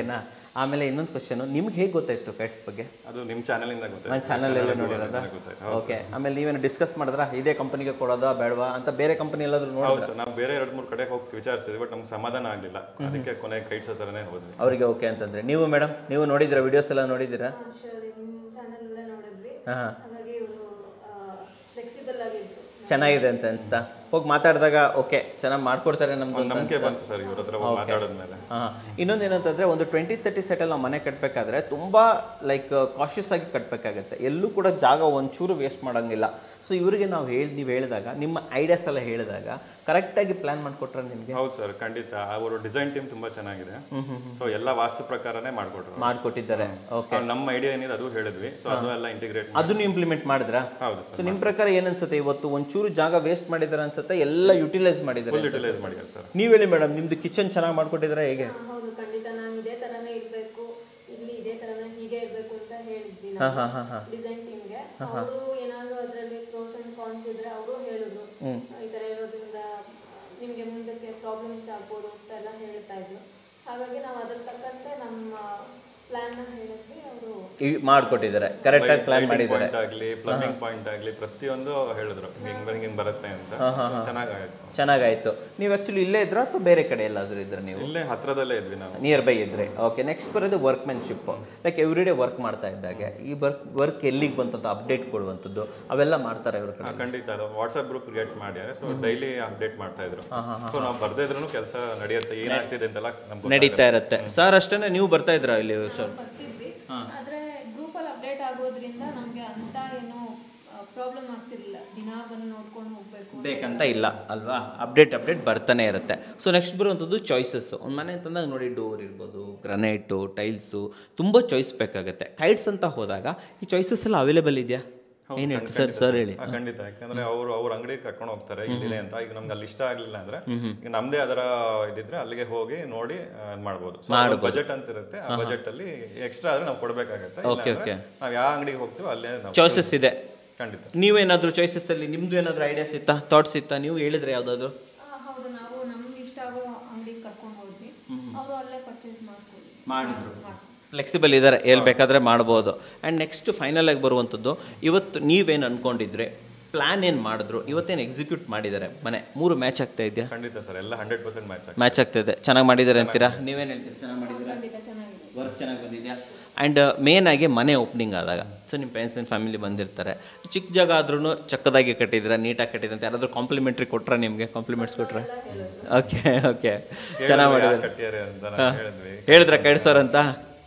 ಆಮೇಲೆ ಇನ್ನೊಂದು ಕ್ವಶನ್ ನಿಮ್ಗೆ ಹೇಗೆ ಗೊತ್ತಾಯ್ತು ಕೈಟ್ಸ್ ಬಗ್ಗೆ ಅದು ನಿಮ್ಮ ಚಾನಲಿಂದ ನನ್ನ ಗೊತ್ತಾಯ್ತು ಚಾನಲ್ ಎಲ್ಲ ನೋಡಿರೋದ ಗೊತ್ತಾಯ್ತು ಓಕೆ ಆಮೇಲೆ ನೀವೇನು ಡಿಸ್ಕಸ್ ಮಾಡಿದ್ರಾ ಇದೇ ಕಂಪನಿಗೆ ಕೊಡೋದಾ ಬೇಡವಾ ಅಂತ ಬೇರೆ ಕಂಪನಿ ಎಲ್ಲಾದ್ರೂ ನೋಡಿ ಹೌದು ಸರ್ ನಾವು ಬೇರೆ ಎರಡು ಮೂರು ಕಡೆ ಹೋಗಿ ವಿಚಾರಿಸಿದ್ವಿ ಬಟ್ ನಮ್ಗೆ ಸಮಾಧಾನ ಆಗಲಿಲ್ಲ ಅದಕ್ಕೆ ಕೊನೆಗೆ ಕೈಟ್ಸ್ ಹತ್ರನೇ ಹೋದ್ವಿ ಅವರಿಗೆ ಓಕೆ ಅಂತಂದ್ರೆ ನೀವು ಮೇಡಮ್ ನೀವು ನೋಡಿದ್ದೀರಾ ವಿಡಿಯೋಸ್ ಎಲ್ಲ ನೋಡಿದ್ದೀರಾ ಶೋರ್ ನಿಮ್ಮ ಚಾನಲ್ ಎಲ್ಲ ನೋಡಿದ್ವಿ ಹಾಂ ಹಾಗಾಗಿ ಇವರು ಫ್ಲೆಕ್ಸಿಬಲ್ ಆಗಿದ್ರು ಚೆನ್ನಾಗಿದೆ ಅಂತ ಅನ್ಸ್ತಾ ಹೋಗಿ ಮಾತಾಡಿದಾಗ ಓಕೆ ಚೆನ್ನಾಗಿ ಮಾಡ್ಕೊಡ್ತಾರೆ ನಮ್ದು ಒಂದು ನಂಬಿಕೆ ಬಂತು ಸರ್ ಇವ್ರ ಹತ್ರ ಹೋಗಿ ಮಾತಾಡಿದ್ಮೇಲೆ ಹಾಂ ಇನ್ನೊಂದು ಏನಂತಂದರೆ ಒಂದು ಟ್ವೆಂಟಿ ತರ್ಟಿ ಸೆಟಲ್ಲಿ ನಾವು ಮನೆ ಕಟ್ಟಬೇಕಾದ್ರೆ ತುಂಬ ಲೈಕ್ ಕಾಶಿಯಸ್ ಆಗಿ ಕಟ್ಟಬೇಕಾಗತ್ತೆ ಎಲ್ಲೂ ಕೂಡ ಜಾಗ ಒಂಚೂರು ವೇಸ್ಟ್ ಮಾಡೋಂಗಿಲ್ಲ ಸೊ ಇವರಿಗೆ ನಾವು ಹೇಳಿ ನೀವು ಹೇಳಿದಾಗ ನಿಮ್ಮ ಐಡಿಯಾಸ್ ಎಲ್ಲ ಹೇಳಿದಾಗ ಕರೆಕ್ಟಾಗಿ ಪ್ಲ್ಯಾನ್ ಮಾಡಿಕೊಟ್ರೆ ನಿಮಗೆ ಹೌದು ಸರ್ ಖಂಡಿತ ಅವರು ಡಿಸೈನ್ ಟೀಮ್ ತುಂಬಾ ಚೆನ್ನಾಗಿದೆ ಸೊ ಎಲ್ಲ ವಾಸ್ತು ಪ್ರಕಾರನೇ ಮಾಡ್ಕೊಟ್ರು ಮಾಡಿಕೊಟ್ಟಿದ್ದಾರೆ ಓಕೆ ಅವ್ರು ನಮ್ಮ ಐಡಿಯಾ ಏನಿದೆ ಅದು ಹೇಳಿದ್ವಿ ಸೊ ಅದು ಎಲ್ಲ ಇಂಟಿಗ್ರೇಟ್ ಅದನ್ನು ಇಂಪ್ಲಿಮೆಂಟ್ ಮಾಡಿದ್ರಾ ಹೌದು ಸೊ ನಿಮ್ಮ ಪ್ರಕಾರ ಏನನ್ಸುತ್ತೆ ಇವತ್ತು ಒಂಚೂರು ಜಾಗ ವೇಸ್ಟ್ ಮಾಡಿದಾರೆ ಅನ್ಸುತ್ತೆ ಎಲ್ಲ ಯುಟಿಲೈಸ್ ಮಾಡಿದ್ದಾರೆ ಫುಲ್ ಯುಟಿಲೈಸ್ ಮಾಡಿದ್ದಾರೆ ಸರ್ ನೀವು ಹೇಳಿ ಮೇಡಮ್ ನಿಮ್ದು ಕಿಚನ್ ಚೆನ್ನಾಗಿ ಮಾಡ್ಕೊಟ್ಟಿದ್ರೆ ಹೇಗೆ ಹಾ, ಹೌದು ಖಂಡಿತ ನಾನು ಇದೇ ತರನೇ ಇರಬೇಕು ಇಲ್ಲಿ ಇದೇ ತರನೇ ಹೀಗೆ ಇರಬೇಕು ಅಂತ ಹೇಳಿದ್ವಿ ಹಾಂ ಹಾಂ ಹಾಂ ಹಾಂ ಡಿಸೈನ್ ಟೀಮ್ಗೆ ಅವರು ಏನಾದ್ರು ಅದರಲ್ಲಿ ಪ್ರೋಸ್ ಅಂಡ್ ಕಾನ್ಸ್ ಇದ್ರೆ ಅವರು ಹೇಳಿದ್ರು ಈ ತರ ಇರೋದ್ರಿಂದ ನಿಮಗೆ ಮುಂದಕ್ಕೆ ಪ್ರಾಬ್ಲಮ್ಸ್ ಆಗ್ಬೋದು ಅಂತ ಎಲ್ಲ ಹೇಳ್ತಾ ಇದ್ರು ಹಾಗಾಗಿ ನಾವು ಅದ್ರ ತಕ್ಕಂತೆ ನಮ್ಮ ಪ್ಲಾನ್ ನ ಹೇಳಿದ್ವಿ ಅವರು ಈಗ ಮಾಡಿಕೊಟ್ಟಿದ್ದಾರೆ ಕರೆಕ್ಟಾಗಿ ಪ್ಲ್ಯಾನ್ ಮಾಡಿದ್ದಾರೆ ಪಾಯಿಂಟ್ ಆಗಲಿ ಪ್ಲಂಬಿಂಗ್ ಪಾಯಿಂಟ್ ಆಗಲಿ ಪ್ರತಿಯೊಂದು ಹೇಳಿದ್ರು ಹಿಂಗ್ ಹಿಂಗ್ ಬರುತ್ತೆ ಅಂತ ಚೆನ್ನಾಗಾಯ್ತು ಚೆನ್ನಾಗಾಯ್ತು ನೀವು ಆ್ಯಕ್ಚುಲಿ ಇಲ್ಲೇ ಇದ್ರ ಅಥವಾ ಬೇರೆ ಕಡೆ ಎಲ್ಲಾದರೂ ಇದ್ರೆ ನೀವು ಇಲ್ಲೇ ಹತ್ರದಲ್ಲೇ ಇದ್ವಿ ನಾವು ನಿಯರ್ ಬೈ ಇದ್ರೆ ಓಕೆ ನೆಕ್ಸ್ಟ್ ಬರೋದು workmanship like every day work ಮಾಡ್ತಾ ಇದ್ದಾಗೆ ಈ ವರ್ಕ್ ವರ್ಕ್ ಎಲ್ಲಿಗೆ ಬಂತಂತ ಅಪ್ಡೇಟ್ ಕೊಡುವಂಥದ್ದು ಅವೆಲ್ಲ ಮಾಡ್ತಾರೆ ಇವ್ರ ಕಡೆ ಹಾ, ಖಂಡಿತ ವಾಟ್ಸ್ಆಪ್ ಗ್ರೂಪ್ ಕ್ರಿಯೇಟ್ ಮಾಡ್ಯಾರೆ ಸೊ ಡೈಲಿ ಅಪ್ಡೇಟ್ ಮಾಡ್ತಾ ಇದ್ರು ಸೊ ನಾವು ಬರ್ದೇ ಇದ್ರು ಕೆಲಸ ನಡೆಯುತ್ತೆ ಏನಾಗ್ತಿದೆ ಅಂತೆಲ್ಲ ನಮ್ಗೆ ನಡೀತಾ ಇರುತ್ತೆ ಸರ್ ಅಷ್ಟೇ ನೀವು ಬರ್ತಾ ಇದ್ರ ಇಲ್ಲಿ ಸರ್ ಬರ್ತಿದ್ವಿ ಆದ್ರೆ ಗ್ರೂಪ್ ಅಲ್ಲಿ ಅಪ್ಡೇಟ್ ಆಗೋದ್ರಿಂದ ನಮ್ಗೆ ಅಂತ ಏನು ಪ್ರಾಬ್ಲಮ್ ಆಗ್ತಿರ್ಲಿಲ್ಲ ದಿನ ಬಂದು ನೋಡ್ಕೊಂಡು ಹೋಗ್ಬೇಕು ಬೇಕಂತ ಇಲ್ಲ ಅಲ್ವಾ ಅಪ್ಡೇಟ್ ಅಪ್ಡೇಟ್ ಬರ್ತಾನೆ ಇರುತ್ತೆ ಸೊ ನೆಕ್ಸ್ಟ್ ಬರುವಂಥದ್ದು ಚಾಯ್ಸಸ್ ಒಂದು ಮನೆ ಅಂತಂದಾಗ ನೋಡಿ ಡೋರ್ ಇರ್ಬೋದು ಗ್ರನೈಟು ಟೈಲ್ಸು ತುಂಬ ಚಾಯ್ಸ್ ಬೇಕಾಗುತ್ತೆ ಕೈಟ್ಸ್ ಅಂತ ಹೋದಾಗ ಈ ಚಾಯ್ಸಸ್ ಎಲ್ಲ ಅವೈಲೇಬಲ್ ಇದೆಯಾ ಏನು ಹೇಳ್ತೀವಿ ಸರ್ ಸರ್ ಹೇಳಿ ಹಾ, ಖಂಡಿತ ಯಾಕಂದ್ರೆ ಅವರು ಅವ್ರ ಅಂಗಡಿಗೆ ಕರ್ಕೊಂಡು ಹೋಗ್ತಾರೆ ಇಲ್ಲಿದೆ ಅಂತ ಈಗ ನಮ್ಗೆ ಅಲ್ಲಿ ಇಷ್ಟ ಆಗ್ಲಿಲ್ಲ ಅಂದ್ರೆ ಈಗ ನಮ್ದೇ ಅದರ ಇದಿದ್ರೆ ಅಲ್ಲಿಗೆ ಹೋಗಿ ನೋಡಿ ಆ, ಇದ್ ಮಾಡ್ಬೋದು ಬಜೆಟ್ ಅಂತ ಇರುತ್ತೆ ಆ ಬಜೆಟ್ ಅಲ್ಲಿ ಎಕ್ಸ್ಟ್ರಾ ಆದ್ರೆ ನಾವು ಕೊಡ್ಬೇಕಾಗತ್ತೆ Okay, ಇಲ್ಲಾಂದ್ರೆ ನಾವು ಯಾವ ಅಂಗಡಿಗೆ ಹೋಗ್ತೀವೋ ಅಲ್ಲೇ ನಾವು ಚಾಯ್ಸಸ್ ಇದೆ ಖಂಡಿತ ನೀವೇನಾದರೂ ಚಾಯ್ಸಸ್ಸಲ್ಲಿ ನಿಮ್ಮದು ಏನಾದರೂ ಐಡಿಯಾಸ್ ಇತ್ತಾ ಥಾಟ್ಸ್ ಇತ್ತಾ ನೀವು ಹೇಳಿದ್ರೆ ಯಾವುದಾದ್ರು ಆ, ಹೌದು ನಾವು ನಮ್ಗೆ ಇಷ್ಟ ಆಗೋ ಅಂಗಡಿಗೆ ಕರ್ಕೊಂಡು ಹೋದ್ವಿ ಅವರು ಅಲ್ಲೇ ಪರ್ಚೇಸ್ ಮಾಡ್ಕೊಳ್ಳಿ ಮಾಡಿದ್ರು ಫ್ಲೆಕ್ಸಿಬಲ್ ಇದ್ದಾರೆ ಎಲ್ಲಿ ಬೇಕಾದರೆ ಮಾಡ್ಬೋದು ಆ್ಯಂಡ್ ನೆಕ್ಸ್ಟ್ ಫೈನಲ್ ಆಗಿ ಬರುವಂಥದ್ದು ಇವತ್ತು ನೀವೇನು ಅನ್ಕೊಂಡಿದ್ರೆ ಪ್ಲ್ಯಾನ್ ಏನು ಮಾಡಿದ್ರು ಇವತ್ತೇನು ಎಕ್ಸಿಕ್ಯೂಟ್ ಮಾಡಿದ್ದಾರೆ ಮನೆ ಮೂರು ಮ್ಯಾಚ್ ಆಗ್ತಾ ಇದೆಯಾ ಖಂಡಿತ ಸರ್ ಎಲ್ಲ ಹಂಡ್ರೆಡ್ ಪರ್ಸೆಂಟ್ ಮ್ಯಾಚ್ ಆಗುತ್ತೆ ಮ್ಯಾಚ್ ಆಗ್ತಾ ಇದೆ ಚೆನ್ನಾಗಿ ಮಾಡಿದ್ದಾರೆ ಅಂತೀರಾ ನೀವೇನು ಹೇಳ್ತೀರಾ ಚೆನ್ನಾಗಿ ಮಾಡಿದ್ದೀರಾ ಖಂಡಿತ ಚೆನ್ನಾಗಿದೆ ವರ್ಕ್ ಚೆನ್ನಾಗಿ ಬಂದಿದೆಯಾ ಆ್ಯಂಡ್ ಮೇನ್ ಆಗಿ ಮನೆ ಓಪನಿಂಗ್ ಆದಾಗ ಸೊ ನಿಮ್ಮ ಫ್ರೆಂಡ್ಸ್ ಆ್ಯಂಡ್ ಫ್ಯಾಮಿಲಿ ಬಂದಿರ್ತಾರೆ ಚಿಕ್ಕ ಜಾಗ ಆದ್ರೂ ಚಕ್ಕದಾಗಿ ಕಟ್ಟಿದ್ದೀರಾ ನೀಟಾಗಿ ಕಟ್ಟಿದ್ರೆ ಅಂತ ಯಾರಾದರೂ ಕಾಂಪ್ಲಿಮೆಂಟ್ರಿ ಕೊಟ್ರಾ ನಿಮಗೆ ಕಾಂಪ್ಲಿಮೆಂಟ್ಸ್ ಕೊಟ್ರೆ ಓಕೆ ಓಕೆ ಚೆನ್ನಾಗಿ ಮಾಡಿದ್ದಾರೆ ಕಟ್ಟಿಯಾರೆ ಅಂತ ನಾವು ಹೇಳಿದ್ವಿ ಹೇಳಿದ್ರ ಕೈಡ್ಸೋರ್ ಅಂತ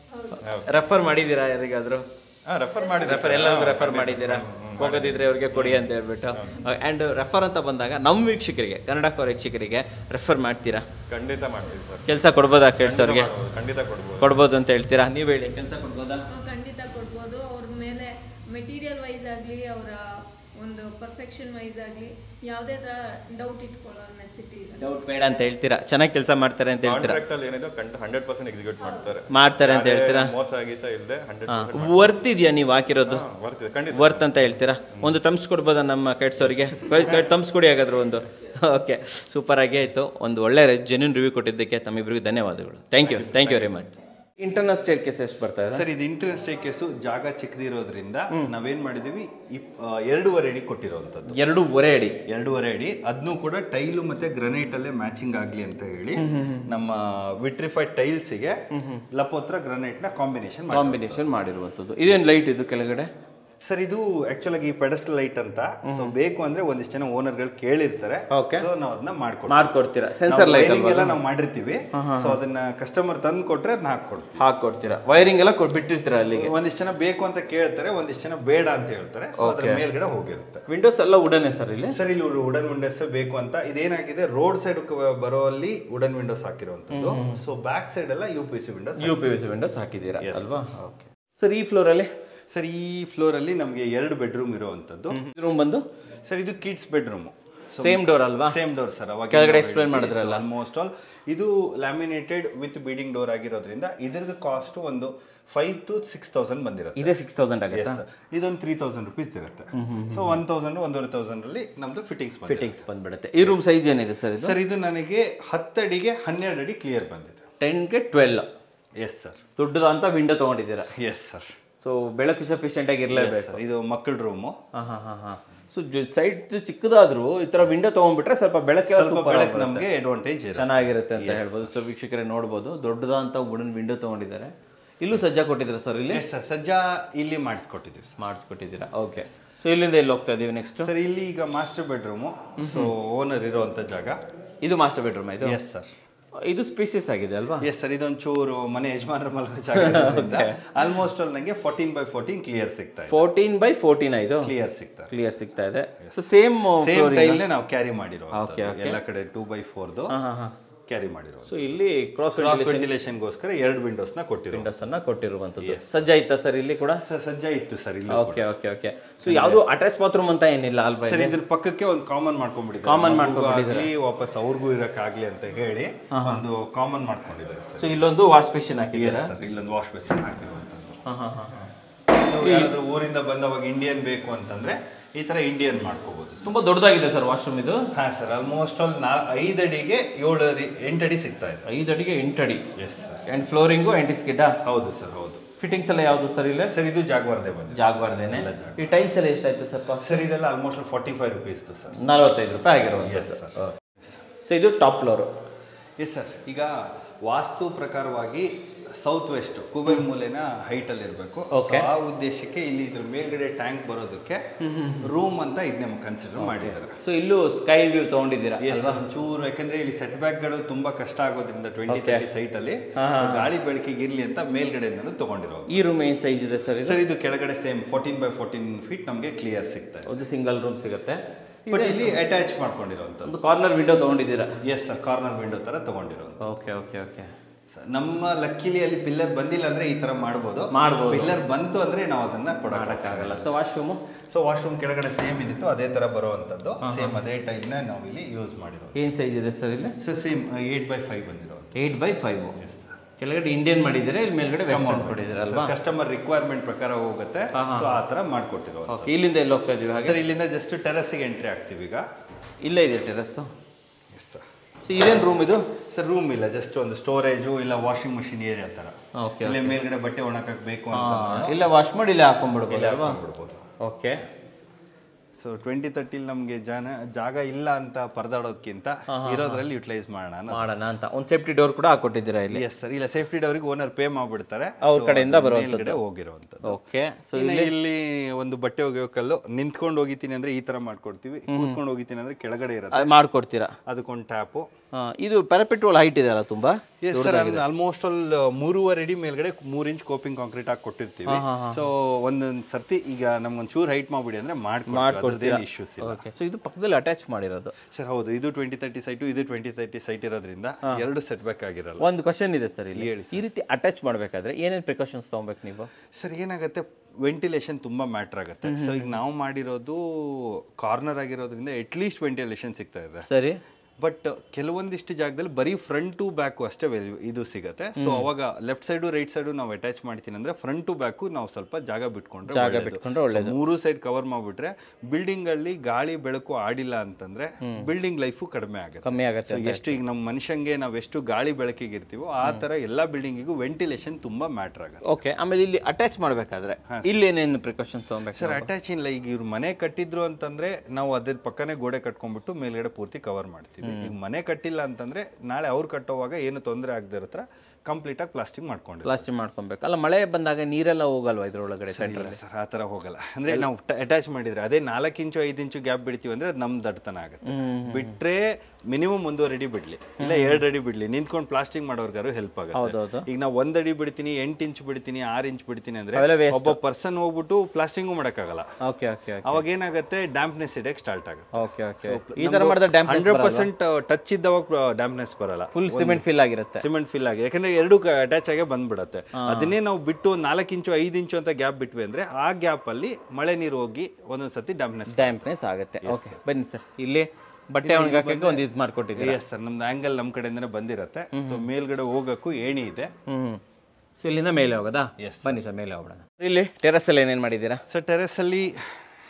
ರೆಫರ್ ಮಾಡಿದ್ದೀರಾ ಯಾರಿಗಾದರೂ ಹಾ ರೆಫರ್ ಮಾಡಿ ರೆಫರ್ ಎಲ್ಲರಿಗೂ ರೆಫರ್ ಮಾಡಿದ್ದೀರಾ ಹೋಗೋದಿದ್ರೆ ಅವ್ರಿಗೆ ಕೊಡಿ ಅಂತ ಹೇಳ್ಬಿಟ್ಟು ಆ್ಯಂಡ್ ರೆಫರ್ ಅಂತ ಬಂದಾಗ ನಮ್ಮ ವೀಕ್ಷಕರಿಗೆ ಕನ್ನಡ ಕೋರ್ ವೀಕ್ಷಕರಿಗೆ ರೆಫರ್ ಮಾಡ್ತೀರಾ ಖಂಡಿತ ಮಾಡ್ತೀವಿ ಸರ್ ಕೆಲಸ ಕೊಡ್ಬೋದಾ ಕೇಳ್ಸೋರಿಗೆ ಖಂಡಿತ ಕೊಡ್ಬೋದು ಕೊಡ್ಬೋದು ಅಂತ ಹೇಳ್ತೀರಾ ನೀವು ಹೇಳಿ ಕೆಲಸ ಕೊಡ್ಬೋದಾ ಆ, ಖಂಡಿತ ಕೊಡ್ಬೋದು ಅವ್ರ ಮೇಲೆ ಮೆಟೀರಿಯಲ್ ವೈಸ್ ಆಗಲಿ ಅವರ ಒಂದು ಪರ್ಫೆಕ್ಷನ್ ವೈಸ್ ಆಗಲಿ ಯಾವುದೇ ಥರ ಡೌಟ್ ಇಟ್ಕೊಳ್ಳೋ ನೆಸಿಟಿ ಇಲ್ಲ ಡೌಟ್ ಬೇಡ ಅಂತ ಹೇಳ್ತೀರಾ ಚೆನ್ನಾಗಿ ಕೆಲಸ ಮಾಡ್ತಾರೆ ಅಂತ ಹೇಳ್ತೀರಾ ಕಾಂಟ್ರಾಕ್ಟ್ ಅಲ್ಲಿ ಏನಿದೆ ಹಂಡ್ರೆಡ್ ಪರ್ಸೆಂಟ್ ಎಕ್ಸಿಕ್ಯೂಟ್ ಮಾಡ್ತಾರೆ ಮಾಡ್ತಾರೆ ಅಂತ ಹೇಳ್ತೀರಾ ಮೋಸ ಗೀಸ ಇಲ್ಲದೆ ಹಂಡ್ರೆಡ್ ವರ್ತ್ ಇದೆಯಾ ನೀವು ಹಾಕಿರೋದು ಬರ್ತಿದೆ ಖಂಡಿತ ವರ್ತ್ ಅಂತ ಹೇಳ್ತೀರಾ ಒಂದು ತಮ್ಸ್ ಕೊಡ್ಬೋದಾ ನಮ್ಮ ಕಟ್ಸೋರಿಗೆ ತಮ್ಸ್ ಕೊಡಿ ಹಾಗಾದ್ರೆ ಒಂದು ಓಕೆ ಸೂಪರ್ ಆಗಿ ಆಯಿತು ಒಂದು ಒಳ್ಳೆ ಜೆನ್ಯೂನ್ ರಿವ್ಯೂ ಕೊಟ್ಟಿದ್ದಕ್ಕೆ ತಮ್ಮಿಬ್ಬರಿಗೂ ಧನ್ಯವಾದಗಳು thank you thank you very much internal staircase ಎಷ್ಟು ಬರ್ತಾ ಇದೆ ಸರ್ ಇದು ಇಂಟರ್ನೆಟ್ ಕೇಸು ಜಾಗ ಚಿಕ್ಕದಿರೋದ್ರಿಂದ ನಾವೇನ್ ಮಾಡಿದೀವಿ ಇಪ್ ಆ, ಎರಡೂವರೆ ಅಡಿ ಕೊಟ್ಟಿರೋವಂಥದ್ದು ಎರಡೂವರೆ ಅಡಿ ಎರಡೂವರೆ ಅಡಿ ಅದನ್ನು ಕೂಡ ಟೈಲು ಮತ್ತೆ ಗ್ರನೈಟ್ ಅಲ್ಲೇ ಮ್ಯಾಚಿಂಗ್ ಆಗ್ಲಿ ಅಂತ ಹೇಳಿ ನಮ್ಮ ವಿಟ್ರಿಫೈಡ್ ಟೈಲ್ಸ್ಗೆ ಲಪೋತ್ರ ಗ್ರನೈಟ್ ನ ಕಾಂಬಿನೇಷನ್ ಕಾಂಬಿನೇಷನ್ ಮಾಡಿರುವಂಥದ್ದು ಇದೇನು ಲೈಟ್ ಇದು ಕೆಳಗಡೆ ಸರ್ ಇದು ಆಕ್ಚುಲ್ ಆಗಿ ಪೆಡಸ್ಟಲ್ ಲೈಟ್ ಅಂತ ಸೊ ಬೇಕು ಅಂದ್ರೆ ಒಂದಿಷ್ಟು ಜನ ಓನರ್ಗಳು ಕೇಳಿರ್ತಾರೆ Okay. ಸೊ ನಾವು ಅದನ್ನ ಮಾಡ್ಕೊಡ್ತೀವಿ ಮಾಡ್ಕೊಡ್ತೀರಾ ಸೆನ್ಸರ್ ಲೈಟ್ ವೈರಿಂಗ್ ಎಲ್ಲ ನಾವು ಮಾಡಿರ್ತೀವಿ ಸೊ ಅದನ್ನ ಕಸ್ಟಮರ್ ತಂದು ಕೊಟ್ರೆ ಅದನ್ನ ಹಾಕೊಡ್ತೀವಿ ಹಾಕೊಡ್ತೀರಾ ವೈರಿಂಗ್ ಎಲ್ಲ ಕೊಟ್ಟು ಬಿಟ್ಟಿರ್ತೀರಾ ಅಲ್ಲಿಗೆ ಒಂದಿಷ್ಟು ಜನ ಬೇಕು ಅಂತ ಕೇಳ್ತಾರೆ ಒಂದಿಷ್ಟು ಜನ ಬೇಡ ಅಂತ ಹೇಳ್ತಾರೆ ಸೊ ಅದ್ರ ಮೇಲ್ಗಡೆ ಹೋಗಿರುತ್ತೆ ವಿಂಡೋಸ್ ಎಲ್ಲ ಉಡನೆ ಸರ್ ಇಲ್ಲಿ ಸರ್ ಇಲ್ಲಿ ವುಡನ್ ವಿಂಡೋಸ್ ಬೇಕು ಅಂತ ಇದೇನಾಗಿದೆ ರೋಡ್ ಸೈಡ್ ಬರೋ ಅಲ್ಲಿ ವುಡನ್ ವಿಂಡೋಸ್ ಹಾಕಿರುವಂತದ್ದು ಸೊ ಬ್ಯಾಕ್ ಸೈಡ್ ಎಲ್ಲ U P C windows U P V C windows ಹಾಕಿದ್ದೀರಾ ಅಲ್ವಾ ಓಕೆ ಸರ್ ಈ ಫ್ಲೋರಲ್ಲಿ ಸರ್ ಈ ಫ್ಲೋರ್ ಅಲ್ಲಿ ನಮಗೆ ಎರಡು ಬೆಡ್ರೂಮ್ ಇರುವಂತದ್ದು ರೂಮ್ ಬಂದು ಸರ್ ಇದು ಕಿಡ್ಸ್ ಬೆಡ್ರೂಮ್ ಸೇಮ್ ಡೋರ್ ಅಲ್ವಾ ಸೇಮ್ ಡೋರ್ ಸರ್ ಅವಾಗ ಕೆಳಗಡೆ explain ಮಾಡಿದ್ರಲ್ಲ. ಆಲ್ಮೋಸ್ಟ್ ಆಲ್ ಇದು ಲ್ಯಾಮಿನೇಟೆಡ್ ವಿತ್ ಬೀಡಿಂಗ್ ಡೋರ್ ಆಗಿರೋದ್ರಿಂದ ಇದ್ರದ್ದು ಕಾಸ್ಟ್ ಒಂದು ಫೈವ್ ಟು ಸಿಕ್ಸ್ ತೌಸಂಡ್ ಬಂದಿರುತ್ತೆ ಇದೇ ಸಿಕ್ಸ್ ತೌಸಂಡ್ ಆಗುತ್ತೆ Yes, sir. ಇದೊಂದು ತ್ರೀ ತೌಸಂಡ್ ರುಪೀಸ್ ಇರುತ್ತೆ ಸೊ ಒನ್ ತೌಸಂಡ್ ಒಂದೂವರೆ ತೌಸಂಡ್ ಅಲ್ಲಿ ನಮ್ದು ಫಿಟ್ಟಿಂಗ್ಸ್ ಬಂದಿದೆ ಫಿಟ್ಟಿಂಗ್ಸ್ ಬಂದ್ಬಿಡುತ್ತೆ ಈ ರೂಮ್ ಸೈಜ್ ಏನಿದೆ ಸರ್ ಇದು ಸರ್ ಇದು ನನಗೆ ಹತ್ತಡಿಗೆ ಹನ್ನೆರಡು ಅಡಿ ಕ್ಲಿಯರ್ ಬಂದಿದೆ ಟೆನ್ಗೆ ಟ್ವೆಲ್ ಎಸ್ ಸರ್ ದೊಡ್ಡದಂತ ವಿಂಡೋ ತೊಗೊಂಡಿದ್ದೀರಾ ಎಸ್ ಸರ್ ಸೊ ಬೆಳಕು ಸಫಿಷಿಯೆಂಟ್ ಆಗಿ ಇರಲೇಬೇಕು ಇದು ಮಕ್ಕಳ ರೂಮು ಹಾಂ ಹಾಂ ಹಾಂ ಹಾಂ ಸೊ ಸೈಟ್ ಚಿಕ್ಕದಾದ್ರೂ ಈ ಥರ ವಿಂಡೋ ತೊಗೊಂಡ್ಬಿಟ್ರೆ ಸ್ವಲ್ಪ ಬೆಳಕೆಲ್ಲ ಸ್ವಲ್ಪ super ಬೆಳಕು ಆಗಿರುತ್ತೆ. ನಮಗೆ ಅಡ್ವಾಂಟೇಜ್ ಇದೆ ಚೆನ್ನಾಗಿರುತ್ತೆ ಅಂತ ಹೇಳ್ಬೋದು ಸೊ ವೀಕ್ಷಕರೇ ನೋಡ್ಬೋದು ದೊಡ್ಡದಂತ ವುಡನ್ ವಿಂಡೋ ತೊಗೊಂಡಿದ್ದಾರೆ ಇಲ್ಲೂ ಸಜ್ಜಾ ಕೊಟ್ಟಿದ್ದೀರಾ ಸರ್ ಇಲ್ಲಿ ಎಸ್ ಸರ್ ಸಜ್ಜಾ ಇಲ್ಲಿ ಮಾಡಿಸ್ಕೊಟ್ಟಿದ್ದೀವಿ ಸರ್ ಮಾಡಿಸ್ಕೊಟ್ಟಿದ್ದೀರಾ ಓಕೆ ಸೊ ಇಲ್ಲಿಂದ ಎಲ್ಲಿ ಹೋಗ್ತಾ ಇದೀವಿ ನೆಕ್ಸ್ಟ್ ಸರ್ ಇಲ್ಲಿ ಈಗ ಮಾಸ್ಟರ್ ಬೆಡ್ರೂಮು ಸೊ ಓನರ್ ಇರುವಂತ ಜಾಗ ಇದು ಮಾಸ್ಟರ್ ಬೆಡ್ರೂಮ್ ಇದು ಎಸ್ ಸರ್ ಇದು ಸ್ಪೀಸಿಯಸ್ ಆಗಿದೆ ಅಲ್ವಾ ಎಸ್ ಸರ್ ಇದೊಂಚೂರು ಮನೆ ಯಜಮಾನರ ಮಲಗೋ ಜಾಗ ಆಲ್ಮೋಸ್ಟ್ ಅಲ್ಲಿ ನನಗೆ ಫೋರ್ಟೀನ್ ಬೈ ಫೋರ್ಟೀನ್ ಕ್ಲಿಯರ್ ಸಿಗ್ತಾ ಇದೆ ಫೋರ್ಟೀನ್ ಬೈ ಫೋರ್ಟೀನ್ ಇದು ಕ್ಲಿಯರ್ ಸಿಗ್ತಾ ಇದೆ ಕ್ಲಿಯರ್ ಸಿಗ್ತಾ ಇದೆ ಸೊ ಸೇಮ್ ಸೇಮ್ ಟೈಲ್ನೇ ನಾವು ಕ್ಯಾರಿ ಮಾಡಿರೋ Okay, ಎಲ್ಲ ಕಡೆ ಟೂ ಬೈ ಫೋರ್ದು ಹಾಂ ಹಾಂ ಹಾಂ ಕ್ಯಾರಿ ಮಾಡಿರೋ ಸೊ ಇಲ್ಲಿ ಕ್ರಾಸ್ ಕ್ರಾಸ್ ವೆಂಟಿಲೇಷನ್ಗೋಸ್ಕರ ಎರಡು ವಿಂಡೋಸ್ನ ಕೊಟ್ಟಿರೋ ವಿಂಡೋಸ್ ಅನ್ನ ಕೊಟ್ಟಿರುವಂತದ್ದು ಸಜ್ಜಾ ಇತ್ತಾ ಸರ್ ಇಲ್ಲಿ ಕೂಡ ಸರ್ ಸಜ್ಜಾ ಇತ್ತು ಸರ್ ಇಲ್ಲಿ ಓಕೆ ಓಕೆ ಓಕೆ ಸೊ ಯಾವುದು ಅಟ್ಯಾಚ್ ಬಾತ್ರೂಮ್ ಅಂತ ಏನಿಲ್ಲ ಅಲ್ವಾ ಸರ್ ಇದ್ರ ಪಕ್ಕಕ್ಕೆ ಒಂದು ಕಾಮನ್ ಮಾಡ್ಕೊಂಡ್ಬಿಟ್ಟಿದ್ದಾರೆ Common ಮಾಡ್ಕೊಂಡ್ಬಿಟ್ಟಿದ್ದಾರೆ ವಾಪಸ್ ಅವ್ರಿಗೂ ಇರಕ್ಕಾಗ್ಲಿ ಅಂತ ಹೇಳಿ ಒಂದು ಕಾಮನ್ ಮಾಡ್ಕೊಂಡಿದ್ದಾರೆ ಸರ್ ಸೊ ಇಲ್ಲೊಂದು ವಾಶ್ ಬೇಸಿನ್ ಹಾಕಿದ್ದೀರಾ ಎಸ್ ಸರ್ ಇಲ್ಲೊಂದು ವಾಶ್ ಬೇಸಿನ್ ಹಾಕಿರುವಂಥದ್ದು ಹಾಂ ಹಾಂ ಹಾಂ ನೀವು ಯಾರಾದ್ರೂ ಊರಿಂದ ಬಂದವಾಗ ಇಂಡಿಯನ್ ಬೇಕು ಅಂತಂದ್ರೆ ಈ ತರ ಇಂಡಿಯನ್ ಮಾಡ್ಕೋಬಹುದು ತುಂಬಾ ದೊಡ್ಡದಾಗಿದೆ ಸರ್ ವಾಶ್ರೂಮ್ ಇದು ಹಾ ಸರ್ ಆಲ್ಮೋಸ್ಟ್ ಆಲ್ ನಾ ಐದು ಅಡಿಗೆ ಏಳು ಅಡಿ ಎಂಟು ಅಡಿ ಸಿಗ್ತಾ ಇದೆ ಐದು ಅಡಿಗೆ ಎಂಟು ಅಡಿ yes sir and flooring antiskid ಹೌದು ಸರ್ ಹೌದು ಫಿಟ್ಟಿಂಗ್ಸ್ ಎಲ್ಲ ಯಾವುದು ಸರ್ ಇಲ್ಲ ಸರ್ ಇದು ಜಾಗ್ವಾರ್ದೆ ಬಂದಿದೆ ಜಾಗ್ವಾರ್ದೇನೆ ಎಲ್ಲ ಜಾಗ. ಈ ಟೈಲ್ಸ್ ಎಲ್ಲ ಎಷ್ಟಾಯ್ತು ಸ್ವಲ್ಪ ಸರ್ ಇದೆಲ್ಲ almost forty five rupees sir ನಲವತ್ತೈದು ರೂಪಾಯಿ ಎಸ್ ಆಗಿರುವಂಥದ್ದು ಸರ್ ಸೊ ಇದು ಟಾಪ್ ಫ್ಲೋರು ಎಸ್ ಸರ್ ಈಗ ವಾಸ್ತು ಪ್ರಕಾರವಾಗಿ ಸೌತ್ ವೆಸ್ಟ್ ಕುಬೇರ್ ಮೂಲೆನ ಹೈಟ್ ಅಲ್ಲಿ ಇರಬೇಕು ಆ ಉದ್ದೇಶಕ್ಕೆ ಇಲ್ಲಿ ಇದ್ರ ಮೇಲ್ಗಡೆ ಟ್ಯಾಂಕ್ ಬರೋದಕ್ಕೆ ರೂಮ್ ಅಂತ ಇದನ್ನ ಕನ್ಸಿಡರ್ ಮಾಡಿದ್ದಾರೆ ಸೊ ಇಲ್ಲೂ ಸ್ಕೈ ವ್ಯೂ ತಗೊಂಡಿದ್ದೀರಾ ಎಸ್ ಒಂಚೂರು ಯಾಕಂದ್ರೆ ಇಲ್ಲಿ ಸೆಟ್ ಬ್ಯಾಕ್ ಗಳು ತುಂಬಾ ಕಷ್ಟ ಆಗೋದ್ರಿಂದ ಟ್ವೆಂಟಿ ತರ್ಟಿ ಸೈಟ್ ಅಲ್ಲಿ so ಗಾಳಿ ಬೆಳಕಿಗೆ ಇರ್ಲಿ ಅಂತ ಮೇಲ್ಗಡೆಯಿಂದನೂ ತಗೊಂಡಿರೋ ಈ ರೂಮ್ ಏನು ಸೈಜ್ ಇದೆ ಸರ್ ಇದು ಸರ್ ಇದು ಕೆಳಗಡೆ same fourteen by fourteen feet ನಮಗೆ ಕ್ಲಿಯರ್ ಸಿಗ್ತಾ ಇದೆ ಒಂದು ಸಿಂಗಲ್ ರೂಮ್ ಸಿಗುತ್ತೆ ಬಟ್ ಇಲ್ಲಿ ಅಟ್ಯಾಚ್ ಮಾಡ್ಕೊಂಡಿರೋಂಥದ್ದು ಒಂದು ಕಾರ್ನರ್ ವಿಂಡೋ ತಗೊಂಡಿದ್ದೀರಾ ಎಸ್ ಸರ್ ಕಾರ್ನರ್ ವಿಂಡೋ ತರ ತಗೊಂಡಿರೋ ಓಕೆ ಓಕೆ ಓಕೆ ನಮ್ಮ ಲಕ್ಕಿಲಿ ಅಲ್ಲಿ ಪಿಲ್ಲರ್ ಬಂದಿಲ್ಲ ಅಂದ್ರೆ ಈ ತರ ಮಾಡ್ಬೋದು ಮಾಡ್ಬೋದು. ಪಿಲ್ಲರ್ ಬಂತು ಅಂದ್ರೆ ನಾವು ಅದನ್ನ ಕೊಡಕ್ಕಾಗಲ್ಲ ಮಾಡೋಕ್ಕಾಗಲ್ಲ ಸೊ ವಾಶ್ರೂಮು ಸೊ ವಾಶ್ರೂಮ್ ಕೆಳಗಡೆ ಸೇಮ್ ಏನಿತ್ತು ಅದೇ ತರ ಬರುವಂತದ್ದು ಸೇಮ್ ಅದೇ ಟೈಲ್ನ ನಾವು ಇಲ್ಲಿ ಯೂಸ್ ಮಾಡಿರೋದು ಏನು ಸೈಜ್ ಇದೆ ಸರ್ ಇಲ್ಲಿ so same eight by five ಬಂದಿರೋ ಏಯ್ಟ್ ಬೈ ಫೈವ್ ಕೆಳಗಡೆ ಇಂಡಿಯನ್ ಮಾಡಿದ್ದೀರಾ ಇಲ್ಲಿ ಮೇಲ್ಗಡೆ ವೆಸ್ಟರ್ನ್ ಕೊಟ್ಟಿದ್ದೀರಲ್ವಾ ಕಸ್ಟಮರ್ ರಿಕ್ವೈರ್ಮೆಂಟ್ ಪ್ರಕಾರ ಹೋಗುತ್ತೆ ಸೊ ಆ ತರ ಮಾಡ್ಕೊಟ್ಟಿರೋ ಓಕೆ ಇಲ್ಲಿಂದ ಎಲ್ಲಿ ಹೋಗ್ತಾ ಇದೀವಿ ಹಾಗೆ ಸರ್ ಇಲ್ಲಿಂದ ಜಸ್ಟ್ ಟೆರಸ್ಗೆ ಎಂಟ್ರಿ ಆಗ್ತೀವಿ ಈಗ ಇಲ್ಲೇ ಇದೆ ಟೆರಸ್ಸು ಎಸ್ ಸರ್ ಸೊ ಇದೇನು ರೂಮ್ ಇದು ಸರ್ ರೂಮ್ ಇಲ್ಲ ಜಸ್ಟ್ ಒಂದು ಸ್ಟೋರೇಜು ಇಲ್ಲ ವಾಷಿಂಗ್ ಮಷಿನ್ ಏರಿಯಾ ತರ ಓಕೆ ಇಲ್ಲೇ ಮೇಲ್ಗಡೆ ಬಟ್ಟೆ ಒಣಕಕ್ಕೆ ಬೇಕು ಅಂತ ಇಲ್ಲ ವಾಶ್ ಮಾಡಿ ಇಲ್ಲೇ ಹಾಕೊಂಡ್ಬಿಡ್ಬೋದು ಅಲ್ವಾ ಬಿಡ್ಬೋದು ಓಕೆ ಸೊ ಟ್ವೆಂಟಿ ತರ್ಟಿಲಿ ನಮಗೆ ಜನ ಜಾಗ ಇಲ್ಲ ಅಂತ ಪರದಾಡೋದಕ್ಕಿಂತ ಇರೋದ್ರಲ್ಲಿ ಯುಟಿಲೈಸ್ ಮಾಡೋಣ ಮಾಡೋಣ ಅಂತ ಒಂದು ಸೇಫ್ಟಿ ಡೋರ್ ಕೂಡ ಹಾಕೊಟ್ಟಿದ್ದೀರಾ ಇಲ್ಲಿ ಎಸ್ ಸರ್ ಇಲ್ಲ ಸೇಫ್ಟಿ ಡವ್ರಿಗೆ ಓನರ್ ಪೇ ಮಾಡ್ಬಿಡ್ತಾರೆ ಅವ್ರ So, ಕಡೆಯಿಂದ ಅದು ಬರುವಂಥದ್ದು. ಮೇಲ್ಗಡೆ ಹೋಗಿರುವಂಥದ್ದು ಓಕೆ ಸೊ ಇನ್ನು ಇಲ್ಲಿ ಒಂದು ಬಟ್ಟೆ ಒಗೆಯೋಕಲ್ಲು ನಿಂತ್ಕೊಂಡು ಹೋಗಿತೀನಿ ಅಂದ್ರೆ ಈ ತರ ಮಾಡ್ಕೊಡ್ತೀವಿ ಕೂತ್ಕೊಂಡು ಹೋಗಿತೀನಿ ಅಂದ್ರೆ ಕೆಳಗಡೆ ಇರುತ್ತೆ ಮಾಡ್ಕೊಡ್ತೀರಾ ಅದಕ್ಕೊಂದು ಟ್ಯಾಪು ಆ, ಇದು ಪ್ಯಾರಾಪಿಟ್ ವಾಲ್ ಹೈಟ್ ಇದೆಯಲ್ಲ ತುಂಬಾ ಎಸ್ ಸರ್ ಆಲ್ಮೋಸ್ಟ್ ಆಲ್ ಮೂರುವರೆ ಅಡಿ ಮೇಲ್ಗಡೆ ಮೂರ್ ಇಂಚ್ ಕೋಪಿಂಗ್ ಕಾಂಕ್ರೀಟ್ ಹಾಕಿ ಕೊಟ್ಟಿರ್ತೀವಿ ಸೊ ಒಂದೊಂದು ಸರ್ತಿ ಈಗ ನಮ್ಗೊಂದು ಚೂರ್ ಹೈಟ್ ಮಾಡ್ಬಿಡಿ ಅಂದ್ರೆ ಮಾಡ್ಕೊಡ್ತೀವಿ ಇಶ್ಯೂಸ್ ಇಲ್ಲ ಓಕೆ ಸೊ ಇದು ಪಕ್ಕದಲ್ಲಿ ಅಟ್ಯಾಚ್ ಮಾಡಿರೋದು ಸರ್ ಹೌದು ಇದು ಟ್ವೆಂಟಿ ತರ್ಟಿ ಸೈಟು ಇದು ಟ್ವೆಂಟಿ ತರ್ಟಿ ಸೈಟ್ ಇರೋದ್ರಿಂದ ಎರಡು ಸೆಟ್ ಬ್ಯಾಕ್ ಆಗಿರಲ್ಲ ಒಂದು ಕ್ವಶನ್ ಇದೆ ಸರ್ ಇಲ್ಲಿ ಈ ರೀತಿ ಅಟ್ಯಾಚ್ ಮಾಡಬೇಕಾದ್ರೆ ಏನೇನು ಪ್ರಿಕಾಷನ್ಸ್ ತೊಗೊಬೇಕು ನೀವು ಸರ್ ಏನಾಗುತ್ತೆ ವೆಂಟಿಲೇಷನ್ ತುಂಬಾ ಮ್ಯಾಟ್ರ್ ಆಗುತ್ತೆ ಸೊ ಈಗ ನಾವು ಮಾಡಿರೋದು ಕಾರ್ನರ್ ಆಗಿರೋದ್ರಿಂದ ಅಟ್ಲೀಸ್ಟ್ ವೆಂಟಿಲೇಷನ್ ಸಿಗ್ತಾ ಇದೆ ಸರಿ ಬಟ್ ಕೆಲವೊಂದಿಷ್ಟು ಜಾಗದಲ್ಲಿ ಬರೀ ಫ್ರಂಟ್ ಟು ಬ್ಯಾಕು ಅಷ್ಟೇ value ಇದು ಸಿಗುತ್ತೆ ಸೊ ಅವಾಗ ಲೆಫ್ಟ್ ಸೈಡು ರೈಟ್ ಸೈಡು ನಾವು ಅಟ್ಯಾಚ್ ಮಾಡ್ತೀನಿ ಅಂದ್ರೆ ಫ್ರಂಟ್ ಟು ಬ್ಯಾಕು ನಾವು ಸ್ವಲ್ಪ ಜಾಗ ಬಿಟ್ಕೊಂಡ್ರೆ ಜಾಗ ಒಳ್ಳೇದು. ಬಿಟ್ಕೊಂಡ್ರೆ So, ಮೂರು ಸೈಡ್ ಕವರ್ ಮಾಡ್ಬಿಟ್ರೆ ಬಿಲ್ಡಿಂಗ್ ಅಲ್ಲಿ ಗಾಳಿ ಬೆಳಕು ಆಡಿಲ್ಲ ಅಂತಂದ್ರೆ ಬಿಲ್ಡಿಂಗ್ ಲೈಫು ಕಡಿಮೆ ಆಗುತ್ತೆ ಕಮ್ಮಿ ಆಗುತ್ತೆ ಸೊ ಎಷ್ಟು ಈಗ ನಮ್ಮ ಮನುಷ್ಯಂಗೆ ನಾವು ಎಷ್ಟು ಗಾಳಿ ಬೆಳಕಿಗೆ ಇರ್ತೀವೋ ಆ ತರ ಎಲ್ಲಾ ಬಿಲ್ಡಿಂಗಿಗೂ ವೆಂಟಿಲೇಷನ್ ತುಂಬಾ ಮ್ಯಾಟರ್ ಆಗುತ್ತೆ ಓಕೆ ಆಮೇಲೆ ಇಲ್ಲಿ ಅಟ್ಯಾಚ್ ಮಾಡಬೇಕಾದ್ರೆ ಇಲ್ಲಿ ಏನೇನು ಪ್ರಿಕಾಷನ್ಸ್ ತೊಗೊಬೇಕು ಸರ್ ಅಟ್ಯಾಚ್ ಇಲ್ಲ ಈಗ ಇವ್ರು ಮನೆ ಕಟ್ಟಿದ್ರು ಅಂತಂದ್ರೆ ನಾವು ಅದ್ರ ಪಕ್ಕನೇ ಗೋಡೆ ಕಟ್ಕೊಂಡ್ಬಿಟ್ಟು ಮೇಲ್ಗಡೆ ಪೂರ್ತಿ ಕವರ್ ಮಾಡ್ತೀವಿ ಈಗ ಮನೆ ಕಟ್ಟಿಲ್ಲ ಅಂತಂದ್ರೆ ನಾಳೆ ಅವ್ರು ಕಟ್ಟೋವಾಗ ಏನು ತೊಂದರೆ ಆಗದೆ ಇರೋ ಹತ್ರ ಕಂಪ್ಲೀಟ್ ಆಗಿ ಪ್ಲಾಸ್ಟಿಕ್ ಮಾಡ್ಕೊಂಡು ಪ್ಲಾಸ್ಟಿಕ್ ಮಾಡ್ಕೊಬೇಕು ಅಲ್ಲ ಮಳೆ ಬಂದಾಗ ನೀರೆಲ್ಲ ಹೋಗಲ್ವಾ ಇದ್ರೊಳಗಡೆ ಸೆಂಟ್ರಲ್ ಇಲ್ಲ ಸರ್ ಆ ಥರ ಹೋಗಲ್ಲ ಅಂದ್ರೆ ನಾವು ಅಟ್ಯಾಚ್ ಮಾಡಿದ್ರೆ ಅದೇ ನಾಲ್ಕು ಇಂಚು ಐದು ಇಂಚು ಗ್ಯಾಪ್ ಬಿಡ್ತೀವಿ ಅಂದ್ರೆ ಅದು ನಮ್ ದಡ್ತನ ಆಗುತ್ತೆ ಬಿಟ್ರೆ ಮಿನಿಮಮ್ ಒಂದೂವರೆ ಅಡಿ ಬಿಡ್ಲಿ ಇಲ್ಲ ಎರಡು ಅಡಿ ಬಿಡ್ಲಿ ನಿಂತ್ಕೊಂಡು ಪ್ಲಾಸ್ಟಿಕ್ ಮಾಡೋರ್ಗಾರು ಹೆಲ್ಪ್ ಆಗುತ್ತೆ ಹೌದೌದು ಈಗ ನಾವು ಒಂದ್ ಅಡಿ ಬಿಡ್ತೀನಿ ಎಂಟು ಇಂಚ್ ಬಿಡ್ತೀನಿ ಆರು ಇಂಚ್ ಬಿಡ್ತೀನಿ ಅಂದ್ರೆ ಅವೆಲ್ಲ waste. ಒಬ್ಬ ಪರ್ಸನ್ ಹೋಗ್ಬಿಟ್ಟು ಪ್ಲಾಸ್ಟಿಂಗು ಮಾಡಕ್ಕಾಗಲ್ಲ ಓಕೆ ಓಕೆ ಅವಾಗ ಏನಾಗುತ್ತೆ ಡ್ಯಾಂಪ್ನೆಸ್ ಇಡಕ್ಕೆ ಸ್ಟಾರ್ಟ್ ಆಗುತ್ತೆ ಓಕೆ ಓಕೆ ಈ ತರ ಮಾಡಿದ್ರೆ ಡ್ಯಾಮ್ ಹಂಡ್ರೆಡ್ ಪರ್ಸೆಂಟ್ ಟಚ್ ಇದ್ದವಾಗ ಡ್ಯಾಂಪ್ನೆಸ್ ಬರಲ್ಲ ಫುಲ್ ಸಿಮೆಂಟ್ ಫಿಲ್ ಆಗಿರುತ್ತೆ ಸಿಮೆಂಟ್ ಫಿಲ್ ಆಗಿ ಯಾಕಂದ್ರೆ ಎರಡು ಅಟ್ಯಾಚ್ ಆಗೇ ಬಂದ್ಬಿಡತ್ತೆ ಅದನ್ನೇ ನಾವು ಬಿಟ್ಟು ನಾಲ್ಕು ಇಂಚು ಐದು ಇಂಚು ಅಂತ ಗ್ಯಾಪ್ ಬಿಟ್ವಿ ಅಂದ್ರೆ ಆ ಗ್ಯಾಪ್ ಅಲ್ಲಿ ಮಳೆ ನೀರು ಹೋಗಿ ಒಂದೊಂದ್ ಸತಿ ಡ್ಯಾಂಪ್ನೆಸ್ ಡ್ಯಾಂಪ್ನೆಸ್ ಆಗುತ್ತೆ ಓಕೆ ಬನ್ನಿ ಸರ್ ಇಲ್ಲಿ ಬಟ್ಟೆ ಒಣಗಾಕಕ್ಕೆ ಒಂದು ಇದು ಮಾಡ್ಕೊಟ್ಟಿದ್ದೀರಾ ಎಸ್ ಸರ್ ನಮ್ದು ಆಂಗಲ್ ನಮ್ ಕಡೆಯಿಂದನೇ ಬಂದಿರತ್ತೆ ಸೊ ಮೇಲ್ಗಡೆ ಹೋಗಕ್ಕೂ ಏಣಿ ಇದೆ ಹ್ಮ್ ಸೊ ಇಲ್ಲಿಂದ ಮೇಲೆ ಹೋಗೋದಾ Yes, ಬನ್ನಿ ಸರ್ ಮೇಲೆ ಹೋಗೋಣ ಇಲ್ಲಿ ಟೆರಸ್ ಅಲ್ಲಿ ಏನೇನು ಮಾಡಿದ್ದೀರಾ ಸೊ ಟೆರೆಸ್ ಅಲ್ಲಿ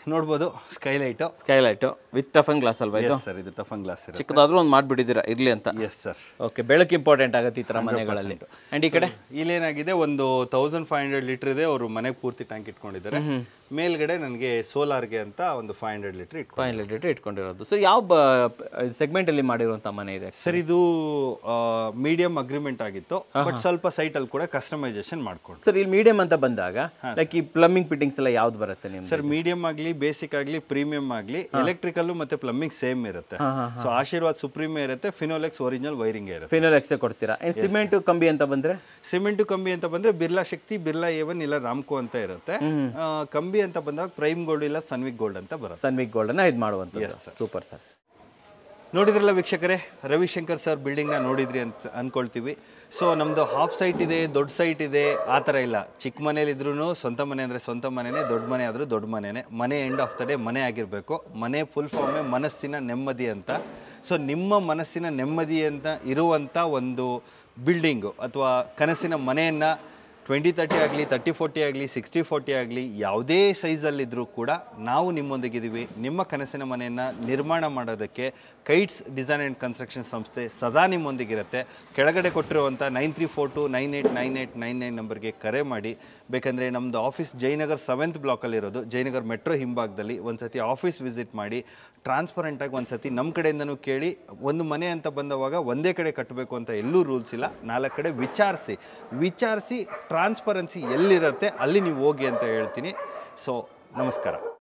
ನೋಡ್ಬೋದು ಸ್ಕೈಲೈಟು ಸ್ಕೈಲೈಟು ವಿತ್ ಟಫನ್ ಗ್ಲಾಸ್ ಅಲ್ವಾ ಇದು ಎಸ್ ಸರ್ ಇದು ಟಫನ್ ಗ್ಲಾಸ್ ಇರುತ್ತೆ ಚಿಕ್ಕದಾದ್ರೂ ಒಂದು ಮಾಡಿಬಿಟ್ಟಿದ್ದೀರಾ ಇರಲಿ ಅಂತ ಎಸ್ ಸರ್ ಓಕೆ ಬೆಳಕು ಇಂಪಾರ್ಟೆಂಟ್ ಆಗುತ್ತೆ ಈ ಥರ ಮನೆಗಳಲ್ಲಿ ಆ್ಯಂಡ್ ಈ ಕಡೆ ಇಲ್ಲೇನಾಗಿದೆ ಒಂದು ತೌಸಂಡ್ ಫೈವ್ ಹಂಡ್ರೆಡ್ ಲೀಟರ್ ಇದೆ ಅವರು ಮನೆಗೆ ಪೂರ್ತಿ ಟ್ಯಾಂಕ್ ಇಟ್ಕೊಂಡಿದ್ದಾರೆ ಮೇಲ್ಗಡೆ ನನಗೆ ಸೋಲಾರ್ಗೆ ಅಂತ ಒಂದು ಫೈವ್ ಹಂಡ್ರೆಡ್ ಲೀಟರ್ ಇಟ್ಕೊಂಡು ಫೈವ್ ಲೀಟರ್ ಇಟ್ಕೊಂಡಿರೋದು ಸೊ ಯಾವ ಸೆಗ್ಮೆಂಟಲ್ಲಿ ಮಾಡಿರುವಂಥ ಮನೆ ಇದೆ ಸರ್ ಇದು ಮೀಡಿಯಂ ಅಗ್ರಿಮೆಂಟ್ ಆಗಿತ್ತು ಬಟ್ ಸ್ವಲ್ಪ ಸೈಟಲ್ಲಿ ಕೂಡ ಕಸ್ಟಮೈಸೇಷನ್ ಮಾಡ್ಕೊಂಡು ಸರ್ ಇಲ್ಲಿ ಮೀಡಿಯಂ ಅಂತ ಬಂದಾಗ ಲೈಕ್ ಈ ಪ್ಲಂಬಿಂಗ್ ಫಿಟ್ಟಿಂಗ್ಸ್ ಎಲ್ಲ ಯಾವ್ದು ಬರುತ್ತೆ ನಿಮ್ದು ಸರ್ ಮೀಡಿಯಂ ಆಗಲಿ ಬೇಸಿಕ್ ಆಗಲಿ ಪ್ರೀಮಿಯಂ ಆಗಲಿ ಎಲೆಕ್ಟ್ರಿಕಲ್ ಮತ್ತೆ ಪ್ಲಂಬಿಂಗ್ ಸೇಮ್ ಇರುತ್ತೆ ಸೊ ಆಶೀರ್ವಾದ್ ಸುಪ್ರೀಮ್ ಇರುತ್ತೆ ಫಿನೋಲೆಕ್ಸ್ ಒರಿಜಿನಲ್ ವೈರಿಂಗ್ ಇರುತ್ತೆ ಫಿನೋಲ್ ಎಕ್ಸೆ ಕೊಡ್ತೀರಾ ಏನು ಸಿಮೆಂಟ್ ಕಂಬಿ ಅಂತ ಬಂದ್ರೆ ಸಿಮೆಂಟ್ ಕಂಬಿ ಅಂತ ಬಂದ್ರೆ ಬಿರ್ಲಾ ಶಕ್ತಿ ಬಿರ್ಲಾ ಏವನ್ ಇಲ್ಲ ರಾಮ್ಕೋ ಅಂತ ಇರುತ್ತೆ ಆ, ಕಂಬಿ ಅಂತ ಬಂದಾಗ ಪ್ರೈಮ್ ಗೋಲ್ಡ್ ಇಲ್ಲ ಸನ್ವಿಕ್ ಗೋಲ್ಡ್ ಅಂತ ಬರುತ್ತೆ ಸನ್ವಿಕ್ ಗೋಲ್ಡನ್ನ ಇದು ಮಾಡುವಂಥದ್ದು ಸೂಪರ್ ಸರ್ ನೋಡಿದ್ರಲ್ಲ ವೀಕ್ಷಕರೇ ರವಿಶಂಕರ್ ಸರ್ ಬಿಲ್ಡಿಂಗ್ನ ನೋಡಿದ್ರಿ ಅಂತ ಅನ್ಕೊಳ್ತೀವಿ ಸೊ ನಮ್ಮದು ಹಾಫ್ ಸೈಟ್ ಇದೆ ದೊಡ್ಡ ಸೈಟ್ ಇದೆ ಆ ಥರ ಇಲ್ಲ ಚಿಕ್ಕ ಮನೇಲಿದ್ರೂ ಸ್ವಂತ ಮನೆ ಅಂದರೆ ಸ್ವಂತ ಮನೆನೇ ದೊಡ್ಡ ಮನೆ ಆದರೂ ದೊಡ್ಡ ಮನೆನೇ ಮನೆ ಎಂಡ್ ಆಫ್ ದ ಡೇ ಮನೆ ಆಗಿರಬೇಕು ಮನೆ ಫುಲ್ ಫಾರ್ಮೇ ಮನಸ್ಸಿನ ನೆಮ್ಮದಿ ಅಂತ ಸೊ ನಿಮ್ಮ ಮನಸ್ಸಿನ ನೆಮ್ಮದಿ ಅಂತ ಇರುವಂಥ ಒಂದು ಬಿಲ್ಡಿಂಗು ಅಥವಾ ಕನಸಿನ ಮನೆಯನ್ನು ಟ್ವೆಂಟಿ ತರ್ಟಿ ಆಗಲಿ ತರ್ಟಿ ಫೋರ್ಟಿ ಆಗಲಿ ಸಿಕ್ಸ್ಟಿ ಫೋರ್ಟಿ ಆಗಲಿ ಯಾವುದೇ ಸೈಜಲ್ಲಿದ್ದರೂ ಕೂಡ ನಾವು ನಿಮ್ಮೊಂದಿಗಿದ್ದೀವಿ ನಿಮ್ಮ ಕನಸಿನ ಮನೆಯನ್ನು ನಿರ್ಮಾಣ ಮಾಡೋದಕ್ಕೆ ಕೈಟ್ಸ್ ಡಿಸೈನ್ ಆ್ಯಂಡ್ ಕನ್ಸ್ಟ್ರಕ್ಷನ್ ಸಂಸ್ಥೆ ಸದಾ ನಿಮ್ಮೊಂದಿಗಿರುತ್ತೆ ಕೆಳಗಡೆ ಕೊಟ್ಟಿರುವಂಥ nine three four two nine eight nine eight nine nine ನಂಬರ್ಗೆ ಕರೆ ಮಾಡಿ ಬೇಕಂದರೆ ನಮ್ಮದು ಆಫೀಸ್ ಜಯನಗರ್ ಸೆವೆಂತ್ ಬ್ಲಾಕಲ್ಲಿರೋದು ಜಯನಗರ್ ಮೆಟ್ರೋ ಹಿಂಭಾಗದಲ್ಲಿ ಒಂದು ಸತಿ ಆಫೀಸ್ ವಿಸಿಟ್ ಮಾಡಿ ಟ್ರಾನ್ಸ್ಪರೆಂಟಾಗಿ ಒಂದು ಸತಿ ನಮ್ಮ ಕಡೆಯಿಂದನೂ ಕೇಳಿ ಒಂದು ಮನೆ ಅಂತ ಬಂದವಾಗ ಒಂದೇ ಕಡೆ ಕಟ್ಟಬೇಕು ಅಂತ ಎಲ್ಲೂ ರೂಲ್ಸ್ ಇಲ್ಲ ನಾಲ್ಕು ಕಡೆ ವಿಚಾರಿಸಿ ವಿಚಾರಿಸಿ ಟ್ರಾನ್ಸ್ಪರೆನ್ಸಿ ಎಲ್ಲಿರುತ್ತೆ ಅಲ್ಲಿ ನೀವು ಹೋಗಿ ಅಂತ ಹೇಳ್ತೀನಿ ಸೊ ನಮಸ್ಕಾರ